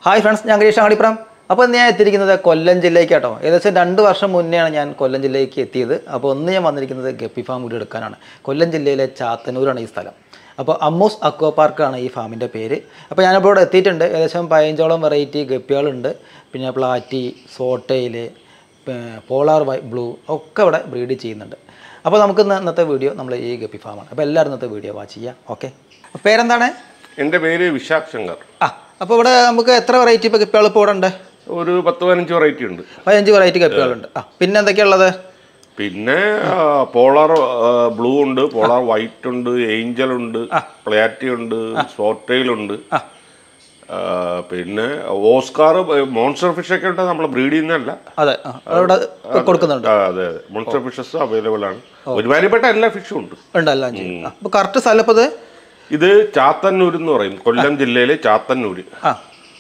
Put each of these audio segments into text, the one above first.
Hi friends ഞാൻ ഗരീഷ് അങ്ങാടിപ്പുറം അപ്പോൾ ഇന്ന് ഞാൻ എത്തിയിരിക്കുന്നത് കൊല്ലം ജില്ലയ്ക്ക് കേട്ടോ ഏകദേശം രണ്ട് വർഷം മുന്നെയാണ് ഞാൻ കൊല്ലം ജില്ലയ്ക്ക് എത്തിയത് അപ്പോൾ ഒന്ന് ഞാൻ വന്നിരിക്കുന്നത് ഗപ്പി ഫാം വീഡിയോ എടുക്കാനാണ് കൊല്ലം ജില്ലയിലെ ചാത്തന്നൂരാണ് ഈ സ്ഥലം അപ്പോൾ അമ്മൂസ് അക്വ പാർക്കാണ് ഈ ഫാമിൻ്റെ പേര് അപ്പോൾ ഞാനിപ്പോൾ ഇവിടെ എത്തിയിട്ടുണ്ട് ഏകദേശം പതിനഞ്ചോളം വെറൈറ്റി ഗപ്പികളുണ്ട് പിന്നെ പ്ലാറ്റി സോട്ടയിൽ പോളാർ വൈ ബ്ലൂ ഒക്കെ ഇവിടെ ബ്രീഡ് ചെയ്യുന്നുണ്ട് അപ്പോൾ നമുക്ക് ഇന്ന് ഇന്നത്തെ വീഡിയോ നമ്മൾ ഈ ഗപ്പി ഫാമാണ് അപ്പോൾ എല്ലാവരും ഇന്നത്തെ വീഡിയോ വാച്ച് ചെയ്യാം ഓക്കെ പേരെന്താണ് എൻ്റെ പേര് വിശാഖ് ശങ്കർ ആ അപ്പോൾ ഇവിടെ നമുക്ക് എത്ര വെറൈറ്റി ഇപ്പോൾ ഗപ്പികൾ ഇപ്പോൾ ഇവിടെ ഉണ്ട് ഒരു പത്ത് പതിനഞ്ച് വെറൈറ്റി ഉണ്ട് പതിനഞ്ച് വെറൈറ്റി കപ്പികളുണ്ട് ആ പിന്നെ എന്തൊക്കെയുള്ളത് പിന്നെ പോളാർ ബ്ലൂ ഉണ്ട് പോളാർ വൈറ്റ് ഉണ്ട് ഏഞ്ചൽ ഉണ്ട് പ്ലാറ്റി ഉണ്ട് സോട്ടയിൽ ഉണ്ട് ആ, പിന്നെ ഓസ്കാർ മോൺസ്റ്റർ ഫിഷ് ഒക്കെ ഉണ്ട് നമ്മൾ ബ്രീഡ് ചെയ്യുന്നതല്ല അതെ ആ അവിടെ കൊടുക്കുന്നുണ്ട് ആ, അതെ അതെ മോൺസ്റ്റർ ഫിഷസ് അവൈലബിൾ ആണ് ഒരുമാതിരിപ്പെട്ട എല്ലാ ഫിഷും ഉണ്ട് ഉണ്ടല്ലോ അഞ്ച് അപ്പോൾ കറക്റ്റ് സ്ഥലം ഇപ്പോൾ ഇത് ഇത് ചാത്തന്നൂർ എന്ന് പറയും കൊല്ലം ജില്ലയിലെ ചാത്തന്നൂര് ആ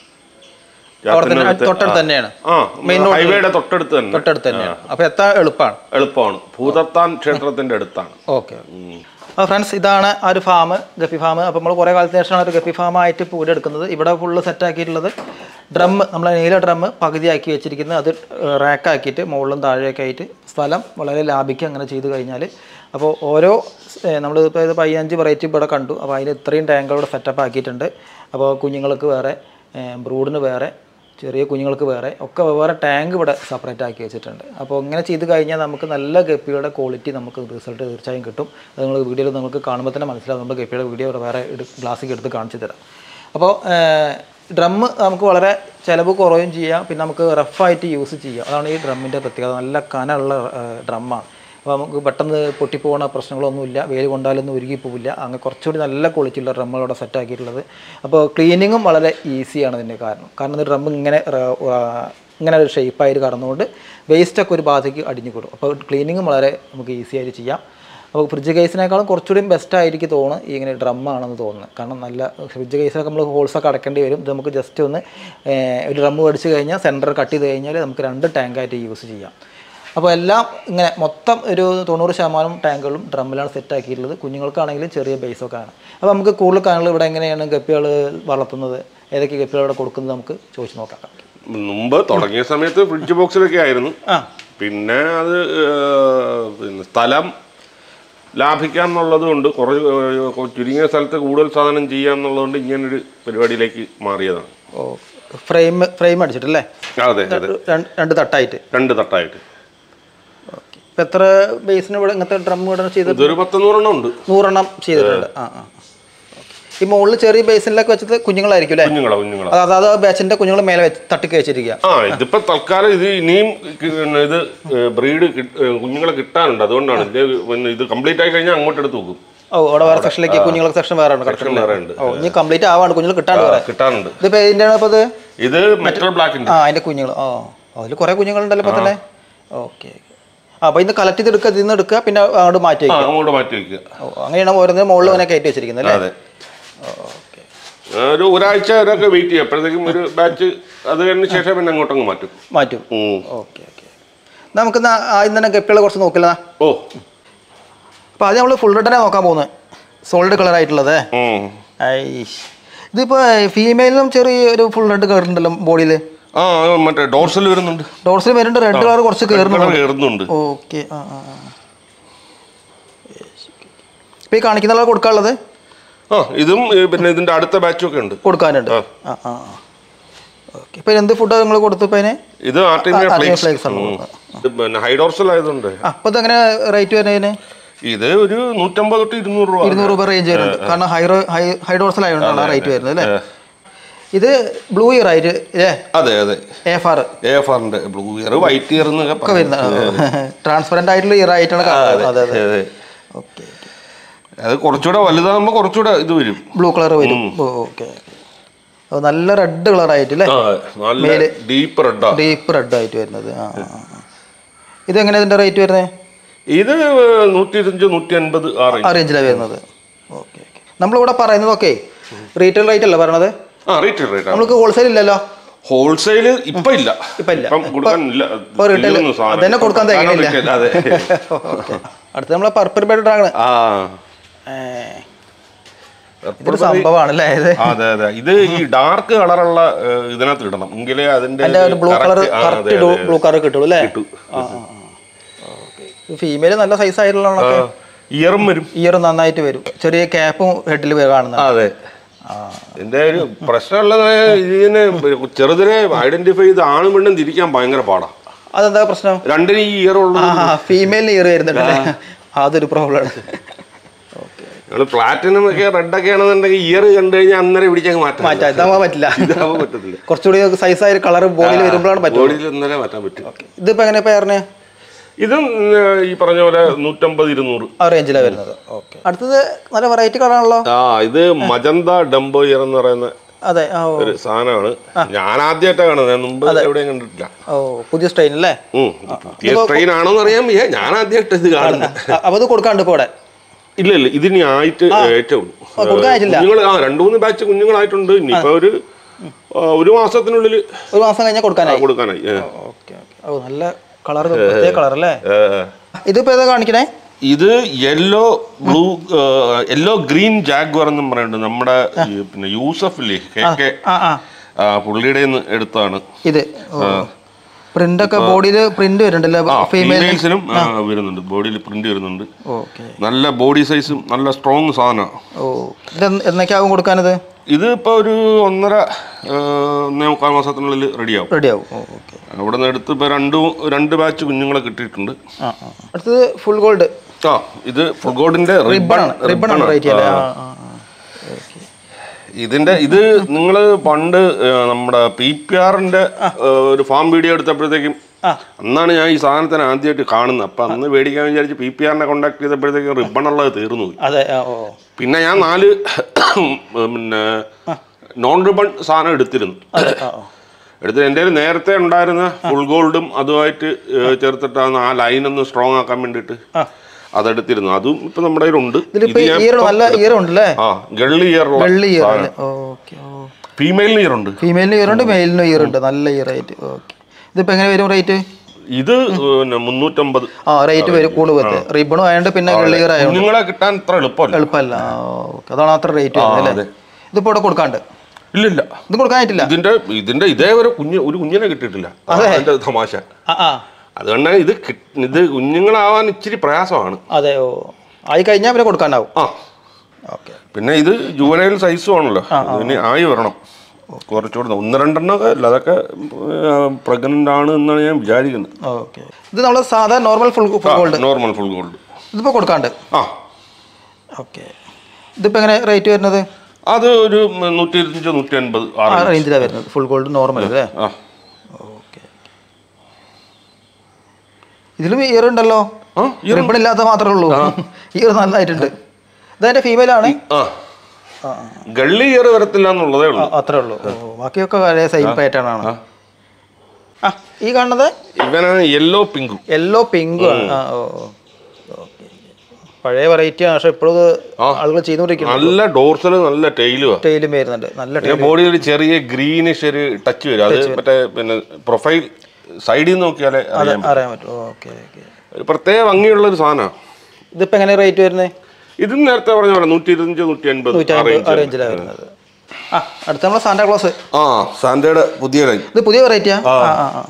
അവിടെ തന്നെ ചാത്തന്നൂരത്തെ- തൊട്ടടുത്ത് തന്നെയാണ് ആ ഹൈവേയുടെ തൊട്ടടുത്ത് തന്നെ തൊട്ടടുത്ത് തന്നെയാണ് അപ്പോൾ എത്താൻ എളുപ്പമാണ് എളുപ്പമാണ് ഭൂതത്താൻ ക്ഷേത്രത്തിന്റെ അടുത്താണ് ഓക്കെ അപ്പോൾ ഫ്രണ്ട്സ് ഇതാണ് ആ ഒരു ഫാം ഗപ്പി ഫാം അപ്പോൾ നമ്മൾ കുറേ കാലത്തിന് ശേഷമാണ് ഒരു ഗപ്പി ഫാമായിട്ട് പൂര എടുക്കുന്നത് ഇവിടെ ഫുള്ള് സെറ്റാക്കിയിട്ടുള്ളത് ഡ്രം നമ്മൾ നീല ഡ്രം പകുതിയാക്കി വെച്ചിരിക്കുന്നത് അത് റാക്കാക്കിയിട്ട് മുകളിലും താഴെയൊക്കെ ആയിട്ട് സ്ഥലം വളരെ ലാഭിക്കുക അങ്ങനെ ചെയ്ത് കഴിഞ്ഞാൽ അപ്പോൾ ഓരോ നമ്മൾ ഇപ്പോൾ ഇത് പതിനഞ്ച് വെറൈറ്റി ഇവിടെ കണ്ടു അപ്പോൾ അതിന് ഇത്രയും ടാങ്കുകൾ സെറ്റപ്പ് ആക്കിയിട്ടുണ്ട് അപ്പോൾ കുഞ്ഞുങ്ങൾക്ക് വേറെ ബ്രൂഡിന് വേറെ ചെറിയ കുഞ്ഞുങ്ങൾക്ക് വേറെ ഒക്കെ വേറെ ടാങ്ക് ഇവിടെ സെപ്പറേറ്റ് ആക്കി വെച്ചിട്ടുണ്ട് അപ്പോൾ ഇങ്ങനെ ചെയ്ത് കഴിഞ്ഞാൽ നമുക്ക് നല്ല ഗപ്പിയുടെ ക്വാളിറ്റി നമുക്ക് റിസൾട്ട് തീർച്ചയായും കിട്ടും അത് നിങ്ങൾ വീഡിയോയിൽ നമുക്ക് കാണുമ്പോൾ തന്നെ മനസ്സിലാവും നമ്മുടെ ഗപ്പിയുടെ വീഡിയോ വേറെ ഗ്ലാസ്സിൽ എടുത്ത് കാണിച്ചു തരാം അപ്പോൾ ഡ്രമ്മ് നമുക്ക് വളരെ ചിലവ് കുറയും ചെയ്യാം പിന്നെ നമുക്ക് റഫായിട്ട് യൂസ് ചെയ്യാം അതാണ് ഈ ഡ്രമ്മിൻ്റെ പ്രത്യേകത നല്ല കനമുള്ള ഡ്രമ്മാണ് അപ്പോൾ നമുക്ക് പെട്ടെന്ന് പൊട്ടിപ്പോകുന്ന പ്രശ്നങ്ങളൊന്നുമില്ല വെയിൽ കൊണ്ടാലൊന്നും ഉരുകി പോവില്ല അങ്ങനെ കുറച്ചുകൂടി നല്ല ക്വാളിറ്റിയുള്ള ഡ്രമ്മുകളോടെ സെറ്റ് ആക്കിയിട്ടുള്ളത് അപ്പോൾ ക്ലീനിങ്ങും വളരെ ഈസിയാണ് ഇതിൻ്റെ കാരണം കാരണം ഇത് ഡ്രം ഇങ്ങനെ റ- ആ, ഇങ്ങനെ ഒരു ഷേപ്പായിട്ട് കടന്നുകൊണ്ട് വേസ്റ്റൊക്കെ ഒരു ഭാഗത്തേക്ക് അടിഞ്ഞു കൊടുക്കും അപ്പോൾ ക്ലീനിങ്ങും വളരെ നമുക്ക് ഈസി ആയിട്ട് ചെയ്യാം അപ്പോൾ ഫ്രിഡ്ജ് കേസിനേക്കാളും കുറച്ചുകൂടി ബെസ്റ്റ് ആയിരിക്കും തോന്നുന്നു ഈ ഇങ്ങനെ ഡ്രമ്മാണെന്ന് തോന്നുന്നത് കാരണം നല്ല ഫ്രിഡ്ജ് കേസിലൊക്കെ നമ്മൾ ഹോൾസൊക്കെ അടക്കേണ്ടി വരും ഇത് നമുക്ക് ജസ്റ്റ് ഒന്ന് ഏർ, ഒരു ഡ്രമ്മ് മേടിച്ച് കഴിഞ്ഞാൽ സെൻറ്റർ കട്ട് ചെയ്ത് കഴിഞ്ഞാൽ നമുക്ക് രണ്ട് ടാങ്കായിട്ട് യൂസ് ചെയ്യാം അപ്പോൾ എല്ലാം ഇങ്ങനെ മൊത്തം ഒരു തൊണ്ണൂറ് ശതമാനം ടാങ്കുകളും ഡ്രമ്മിലാണ് സെറ്റ് ആക്കിയിട്ടുള്ളത് കുഞ്ഞുങ്ങൾക്കാണെങ്കിലും ചെറിയ ബേസൊക്കെ ആണ് അപ്പോൾ നമുക്ക് കൂടുതൽ കാണുകൾ ഇവിടെ എങ്ങനെയാണ് ഗപ്പികൾ വളർത്തുന്നത് ഏതൊക്കെ ഗപ്പികൾ ഇവിടെ കൊടുക്കുന്നത് നമുക്ക് ചോദിച്ച് നോക്കാം മുമ്പ് തുടങ്ങിയ സമയത്ത് ഫ്രിഡ്ജ് ബോക്സിലൊക്കെ ആയിരുന്നു ആ പിന്നെ അത് ഏർ, പിന്നെ സ്ഥലം ലാഭിക്കാന്നുള്ളത് കൊണ്ട് കുറേ ഏർ, ചുരുങ്ങിയ സ്ഥലത്ത് കൂടുതൽ സാധനം ചെയ്യാന്നുള്ളതുകൊണ്ട് ഇങ്ങനൊരു പരിപാടിയിലേക്ക് മാറിയതാണ് ഓ ഫ്രെയിം ഫ്രെയിം അടിച്ചിട്ടല്ലേ അതെ അതെ രണ്ട് രണ്ട് തട്ടായിട്ട് രണ്ട് തട്ടായിട്ട് ഓക്കെ ഇപ്പം എത്ര ബേസിന് ഇവിടെ ഇങ്ങനത്തെ ഡ്രം ഇവിടെ ചെയ്ത് ഇതൊരു പത്തൊന്നൂറെണ്ണം ഉണ്ട് നൂറെണ്ണം ചെയ്തിട്ടുണ്ട് ആ ആ ഈ മുകളിൽ ചെറിയ ബേസിനിലൊക്കെ വെച്ചത് കുഞ്ഞുങ്ങളായിരിക്കും അല്ലേ കുഞ്ഞുങ്ങളാ കുഞ്ഞുങ്ങളാ അത് അതാത് ബാച്ചിൻ്റെ കുഞ്ഞുങ്ങൾ മേലെ വെച്ച് തട്ടിക്ക് വെച്ചിരിക്കുക ആ ഇതിപ്പോ തൽക്കാലം ഇത് ഇനിയും കി- പിന്നെ ഇത് ബ്രീഡ് കുഞ്ഞുങ്ങളെ കിട്ടാനുണ്ട് അതുകൊണ്ടാണ് ഇത് പിന്നെ ഇത് കംപ്ലീറ്റ് ആയി കഴിഞ്ഞാൽ അങ്ങോട്ട് എടുത്ത് വെക്കും ഓ അവിടെ വേറെ സെക്ഷനിലേക്ക് കുഞ്ഞുങ്ങൾക്ക് സെക്ഷൻ വേറെ ഉണ്ട് സെക്ഷൻ വേറെ ഉണ്ട് ഓ ഇനി കംപ്ലീറ്റ് ആവാണ്ട് കുഞ്ഞുങ്ങൾ കിട്ടാണ്ട് വേറെ കിട്ടാനുണ്ട് ഇതിപ്പോൾ ഇതിൻ്റെ ആണ് ഇപ്പോൾ ഇത് ഇത് മെറ്റൽ ബ്ലാക്കിന്റെ ആ അതിൻ്റെ കുഞ്ഞുങ്ങൾ ഓ അതിൽ കുറേ കുഞ്ഞുങ്ങളുണ്ടല്ലോ ഇപ്പോൾ തന്നെ ഓക്കെ ആ അപ്പോൾ ഇന്ന് കളക്ട് ചെയ്ത് എടുക്കുക ഇതിൽ നിന്ന് എടുക്കുക പിന്നെ അങ്ങോട്ട് മാറ്റി ആ വയ്ക്കുക അങ്ങോട്ട് മാറ്റി വെക്കുക ഓ അങ്ങനെയാണ് ഓരോന്നിനും മുകളിൽ ഇങ്ങനെ കയറ്റി വെച്ചിരിക്കുന്നത് അല്ലേ അതെ ഒരു ഒരാഴ്ച വരെയൊക്കെ വെയിറ്റ് ചെയ്യും അപ്പോഴത്തേക്കും ഒരു ബാച്ച് അത് കഴിഞ്ഞ ശേഷം പിന്നെ അങ്ങോട്ടങ്ങ് മാറ്റും മാറ്റും ഉം. ഓക്കെ ഓക്കെ നമുക്ക് ആദ്യം തന്നെ ഗപ്പികളെ കുറച്ച് നോക്കില്ല ഓ അപ്പോൾ ആദ്യം നമ്മൾ ഫുൾ റെഡിനെ നോക്കാൻ പോകുന്നത് സോളിഡ് കളർ ആയിട്ടുള്ളത് ഉം. ഐഷ് ഇതിപ്പോൾ ഫീമെയിലും ചെറിയ ഒരു ഫുൾ റെഡ് കയറുന്നുണ്ടല്ലോ ബോഡിയിൽ ആ മറ്റേ ഡോർസൽ വരുന്നുണ്ട് ഡോർസിൽ വരുന്നുണ്ട് റെഡ് കളർ കുറച്ച് കയറുന്നുണ്ട് കളർ കയറുന്നുണ്ട് ഓക്കെ ആ ആ ആ ഇപ്പോൾ ഈ കാണിക്കുന്ന ആൾ കൊടുക്കാനുള്ളത് ആ ഇതും ഏ, പിന്നെ ഇതിന്റെ അടുത്ത ബാച്ചും ഒക്കെ ഉണ്ട് കൊടുക്കാനുണ്ട് ആ ആ ഓക്കെ ഇപ്പോൾ എന്ത് ഫുഡ് നിങ്ങൾ കൊടുത്തു ഇപ്പോൾ അതിന് ഇത് ആർട്ടിമിയ ആ, ഫ്ലേക്സ് flakes ആണ് ഉം. ഇത് പിന്നെ ഹൈ ഡോർസൽ ആയതുകൊണ്ട് ആ അപ്പോൾ ഇതെങ്ങനെ റേറ്റ് വരുന്നതിന് ഇത് ഒരു നൂറ്റമ്പത് തൊട്ട് ഇരുന്നൂറ് രൂപ ഇരുന്നൂറ് രൂപ റേഞ്ച് വരുന്നുണ്ട് കാരണം ഹൈ ഹൈ ഹൈ ഡോർസൽ ആയതുകൊണ്ടാണ് ആ റേറ്റ് വരുന്നത് അല്ലേ ഇത് ബ്ലൂ ഇയർ ആയിട്ട് അല്ലേ അതെ അതെ എഫ് ആർ എ ഫാറിന്റെ ബ്ലൂ ഇയർ വൈറ്റ് ഇയർ എന്നൊക്കെ ഒക്കെ വരുന്ന ട്രാൻസ്പെറൻ്റ് ആയിട്ടുള്ള ഇയർ ആയിട്ടാണ് കാണുന്നത് അതെ അതെ അതെ ഓക്കെ അത് കുറച്ചുകൂടെ വലുതാകുമ്പോൾ കുറച്ചുകൂടെ ഇത് വരും ബ്ലൂ കളർ വരും ഓക്കെ നല്ല റെഡ് കളർ ആയിട്ട് അല്ലേ ആ, നല്ല ഡീപ്പ് റെഡാ ഡീപ്പ് റെഡ് ആയിട്ട് വരുന്നത് ആ ആ, ആ. ഇതെങ്ങനെ ഇതിൻ്റെ റേറ്റ് വരുന്നത് ഇത് നൂറ്റി ഇരുപത്തഞ്ച് നൂറ്റി അൻപത് ആ ആ റേഞ്ച് റേഞ്ചിലാണ് വരുന്നത് ഓക്കെ ഓക്കെ നമ്മളിവിടെ പറയുന്നതൊക്കെ റീറ്റെയിൽ റേറ്റ് അല്ല പറയണത് ആ റേറ്റ് റേറ്റ് നമുക്ക് ഹോൾസെയിൽ ഇല്ലല്ലോ ഹോൾസെയില് ഇപ്പൊ ഇല്ല ഇപ്പൊ ഇല്ല. ഇപ്പം കൊടുക്കാനില്ല ഇപ്പോൾ റീറ്റെയിൽ തീർന്നു സാധനം. അതന്നെ കൊടുക്കാൻ സാധനം തികയില്ല retail, അതെ ഓക്കെ അടുത്ത നമ്മളെ പർപ്പിൾ ബെഡ് ഡ്രാഗൺ ആ ഇതൊരു സംഭവമാണ് അല്ലേ ഇത് അതെ അതെ ഇത് ഈ ഡാർക്ക് കളറുള്ള ഏഹ്, ഇതിനകത്ത് ഇടണം എങ്കിലേ അതിന്റെ അതിന്റെ ഇത് ബ്ലൂ കളർ correct- ആ, അതെ, കറക്റ്റ് അതെ, ബ്ലൂ കളർ കിട്ടുള്ളൂ അല്ലേ കിട്ടും. ഫീമെയിൽ നല്ല സൈസ് ആയിട്ടുള്ളതൊക്കെ ഇയറും വരും ഇയർ നന്നായിട്ട് വരും ചെറിയ ക്യാപ്പും ഹെഡിൽ കാണുന്നത് അതെ എന്റെ ഒരു പ്രശ്നമുള്ളത് ഇതിന് ചെറുതിനെ ഐഡന്റിഫൈ ചെയ്ത് ആണും പെണ്ണും തിരിക്കാൻ ഭയങ്കര പാടാ അതെന്താ പ്രശ്നം രണ്ടിന് ഈ ഇയർ ഉള്ളത് ആ ഫീമെയിലിന് ഇയർ വരുന്നുണ്ട് അല്ലേ അതൊരു പ്രോബ്ലം നമ്മള് പ്ലാറ്റിനം ഒക്കെ റെഡ് ഒക്കെ ആണെന്നുണ്ടെങ്കിൽ ഇയർ കണ്ടു കഴിഞ്ഞാൽ അന്നേരം പിടിച്ചങ്ങ് മാറ്റാം മാറ്റാം ഇതാവാൻ പറ്റില്ല ഇതാവാൻ പറ്റത്തില്ല കുറച്ചുകൂടി സൈസ് ആയ കളർ ബോഡിയിൽ വരുമ്പോഴാണ് പറ്റും ബോഡിയിൽ ഇന്നലെ മാറ്റാൻ പറ്റും ഇതിപ്പോ എങ്ങനെ പേരിന് ഇതും ഏർ, ഈ പറഞ്ഞ പോലെ നൂറ്റമ്പത് ഇരുന്നൂറ് ആ റേഞ്ചിലാണ് വരുന്നത് ഓക്കെ അടുത്തത് നല്ല വെറൈറ്റി കളറാണല്ലോ ആ ഇത് മജന്ത ഡംബോ ഇയർ എന്ന് പറയുന്ന അതെ ആ, ഓ ഒരു സാധനമാണ് ഞാൻ ആദ്യമായിട്ടാണ് കാണുന്നത് ഞാൻ മുമ്പ് എവിടെയും കണ്ടിട്ടില്ല ഓ പുതിയ സ്ട്രെയിൻ അല്ലേ ഉം. പുതിയ ട്രെയിൻ ആണോന്ന് അറിയാൻ വയ്യ ഞാൻ ആദ്യമായിട്ട് ഇത് കാണുന്നത് അ- അപ്പൊ അത് കൊടുക്കാണ്ട് ഇപ്പൊ ഇവിടെ ഇല്ല ഇല്ല ഇതിനി ആയിട്ട് ഏറ്റവും കൊടുക്കാനായിട്ടില്ല? കുഞ്ഞുങ്ങൾ ആ രണ്ടു മൂന്ന് ബാച്ച് കുഞ്ഞുങ്ങളായിട്ടുണ്ട് ഇനിയിപ്പോ ഒരു ആ, ഒരു മാസത്തിനുള്ളിൽ ഒരു മാസം കഴിഞ്ഞാൽ കൊടുക്കാനായി കൊടുക്കാനായി ഏ. ഓക്കെ ഓക്കെ ഓ നല്ല കളർ പ്രത്യേക കളർ അല്ലേ ഏ. ഇതിപ്പോ ഏതാ കാണിക്കണേ ഇത് yellow blue yellow green jaguar എന്നും പറയുന്നുണ്ട് നമ്മുടെ ഈ പിന്നെ യൂസഫില്ലേ കെ കെ ആ ആ ആ, പുള്ളിയുടെ നിന്ന് എടുത്താണ് ഇത് പ്രിന്റ് ഒക്കെ ബോഡിയിൽ പ്രിന്റ് വരുന്നുണ്ടല്ലോ ആ ഫീമെയിൽ ഫീമെയിൽസിനും വരുന്നുണ്ട് ബോഡിയിൽ പ്രിന്റ് വരുന്നുണ്ട് ഓക്കെ നല്ല ബോഡി സൈസും നല്ല സ്ട്രോങ് സാധനമാണ് ഓ ഇത് എന്ന് എന്നൊക്കെയാവും കൊടുക്കാനത് ഇത് ഇപ്പോൾ ഒരു ഒന്നര ആ, ഒന്നേ മുക്കാൽ മാസത്തിനുള്ളിൽ റെഡിയാവും റെഡിയാവും ഓ ഓക്കെ അവിടെ നിന്ന് എടുത്ത് ഇപ്പോൾ രണ്ട് രണ്ട് ബാച്ച് കുഞ്ഞുങ്ങളെ കിട്ടിയിട്ടുണ്ട് ആ ആ അടുത്തത് ഫുൾ ഗോൾഡ് ആ ഇത് ഫുഗോഡിന്റെ റിബൺ റിബൺ റിബൺ ആണ് റേറ്റ് അല്ലേ ആ ആ ആ ഓക്കെ ഇതിന്റെ ഇത് നിങ്ങൾ പണ്ട് ആ, നമ്മുടെ പി പി ആറിന്റെ ഒരു ഫാം വീഡിയോ എടുത്തപ്പോഴത്തേക്കും ആ. അന്നാണ് ഞാൻ ഈ സാധനത്തിന് ആദ്യമായിട്ട് കാണുന്നത് അപ്പൊ അന്ന് മേടിക്കാൻ വിചാരിച്ച് പി പി ആറിനെ കോണ്ടാക്ട് ചെയ്തപ്പോഴത്തേക്കും റിബൺ ഉള്ളത് തീർന്നു പോയി അതെ ആ ഓ പിന്നെ ഞാൻ നാല് പിന്നെ നോൺ റിബൺ സാധനം എടുത്തിരുന്നു അതെ ആ ഓ എടുത്ത് എൻ്റെ കയ്യിൽ നേരത്തെ ഉണ്ടായിരുന്ന ഫുൾ ഗോൾഡും അതുമായിട്ട് ഏഹ്, ചേർത്തിട്ടാണ് ആ ലൈൻ ഒന്ന് സ്ട്രോങ് ആക്കാൻ വേണ്ടിയിട്ട് ആ. അതെടുത്തിരുന്നു അതും ഇപ്പൊ നമ്മുടെ കയ്യിലുണ്ട് ഇതിലിപ്പോ ഇത് ഞാൻ ഇയർ നല്ല ഇയർ ഉണ്ടല്ലേ ആ ഗള്ളി ഇയർ വെള്ളി ഇയർ അല്ലേ ഓക്കെ ഓ ഫീമെയിലിന് ഇയർ ഉണ്ട് ഫീമെയിലിന് ഇയർ ഉണ്ട് മെയിലിനും ഇയർ ഉണ്ട് നല്ല ഇയർ റേറ്റ് ഓക്കെ ഇതിപ്പോ എങ്ങനെ വരും റേറ്റ് ഇത് പിന്നെ മുന്നൂറ്റമ്പത് ആ റേറ്റ് വരും കൂടുതൽ റിബണും ആയതുകൊണ്ട് പിന്നെ വെള്ളി ഇയർ ആയതുകൊണ്ട് കുഞ്ഞുങ്ങളെ കിട്ടാൻ ഇത്ര എളുപ്പമല്ല എളുപ്പമല്ല ആ ഓക്കെ അതാണ് അത്ര റേറ്റ് വരുന്നത് അല്ലേ ഇതിപ്പോ ഇവിടെ കൊടുക്കാണ്ട് ഇല്ല ഇല്ല ഇത് കൊടുക്കാനായിട്ടില്ല ഇതിന്റെ ഇതിന്റെ ഇതേ ഒരു കുഞ്ഞ് ഒരു കുഞ്ഞിനെ കിട്ടിയിട്ടില്ല അതിന്റെ തമാശ ആ ആ അതുകൊണ്ട് ഇത് കിട്ട്- ഇത് കുഞ്ഞുങ്ങളാവാൻ ഇച്ചിരി പ്രയാസമാണ് അതെ ഓ ആയി കഴിഞ്ഞാൽ പിന്നെ കൊടുക്കാനാവും ആ ഓക്കെ പിന്നെ ഇത് ജൂനൈൽ സൈസും ആണല്ലോ ഇതിന് ആയി വരണം കുറച്ചുകൂടെ ഒന്ന് രണ്ടെണ്ണം ഒക്കെ അല്ല അതൊക്കെ പ്രഗ്നന്റ് ആണ് എന്നാണ് ഞാൻ വിചാരിക്കുന്നത് ഓക്കെ ഇത് നമ്മൾ സാധാ normal full full gold normal full gold ഇതിപ്പോ കൊടുക്കാണ്ട് ആ ഓക്കെ ഇതിപ്പോ എങ്ങനെ റേറ്റ് വരുന്നത് അത് ഒരു നൂറ്റി ഇരുപത്തഞ്ച് നൂറ്റി അൻപത് ആ ആറ് റേഞ്ചിലാണ് വരുന്നത് ഫുൾ ഗോൾഡ് നോർമൽ അല്ലേ ആ ഓക്കെ ഇതിലും ഇയർ ഉണ്ടല്ലോ ആ, റിബൺ ഇല്ലാത്ത മാത്രമേ ഉള്ളൂ ഇയർ നന്നായിട്ടുണ്ട് ഇതെന്റെ ഫീമെയിൽ ആണ് ആ ആ ഗള്ളി ഇയർ വരത്തില്ല എന്നുള്ളതേ ഉള്ളൂ ആ, അത്രേ ഉള്ളൂ ഓ, ബാക്കിയൊക്കെ ഒരേ സെയിം പാറ്റേൺ ആണ് ആ ഈ കാണുന്നത് ഇവനാണ് യെല്ലോ പിങ്കും യെല്ലോ പിങ്കും ആണ് ആ ഓ ഓക്കെ പഴയ വെറൈറ്റി ആണ് പക്ഷെ ഇപ്പോഴും ആളുകൾ ചെയ്തുകൊണ്ടിരിക്കുന്നു നല്ല ഡോർസൽ നല്ല ടൈലുവാ ടൈലും വരുന്നുണ്ട് നല്ല പിന്നെ ബോഡിയിൽ ഒരു ചെറിയ ഗ്രീനിഷ് ഒരു ടച്ച് വരും അത് മറ്റേ പിന്നെ പ്രൊഫൈൽ സൈഡിൽ നിന്ന് നോക്കിയാലേ അറിയാം അറിയാൻ പറ്റും ഓക്കെ ഓക്കെ ഒരു പ്രത്യേക ഭംഗിയുള്ള ഒരു സാധനമാണ് ഇതിപ്പോ എങ്ങനെ റേറ്റ് വരുന്നത് ഇതും നേരത്തെ പറഞ്ഞ പോലെ നൂറ്റി ഇരുപത്തഞ്ച് നൂറ്റി അൻപത് നൂറ്റമ്പത് റേഞ്ചിലാണ് വരുന്നത് ആ അടുത്ത നമ്മളെ സാന്റാക്ലോസ് ആ സാന്റയുടെ പുതിയ ലൈൻ ഇത് പുതിയ വെറൈറ്റിയാ ആ ആ ആ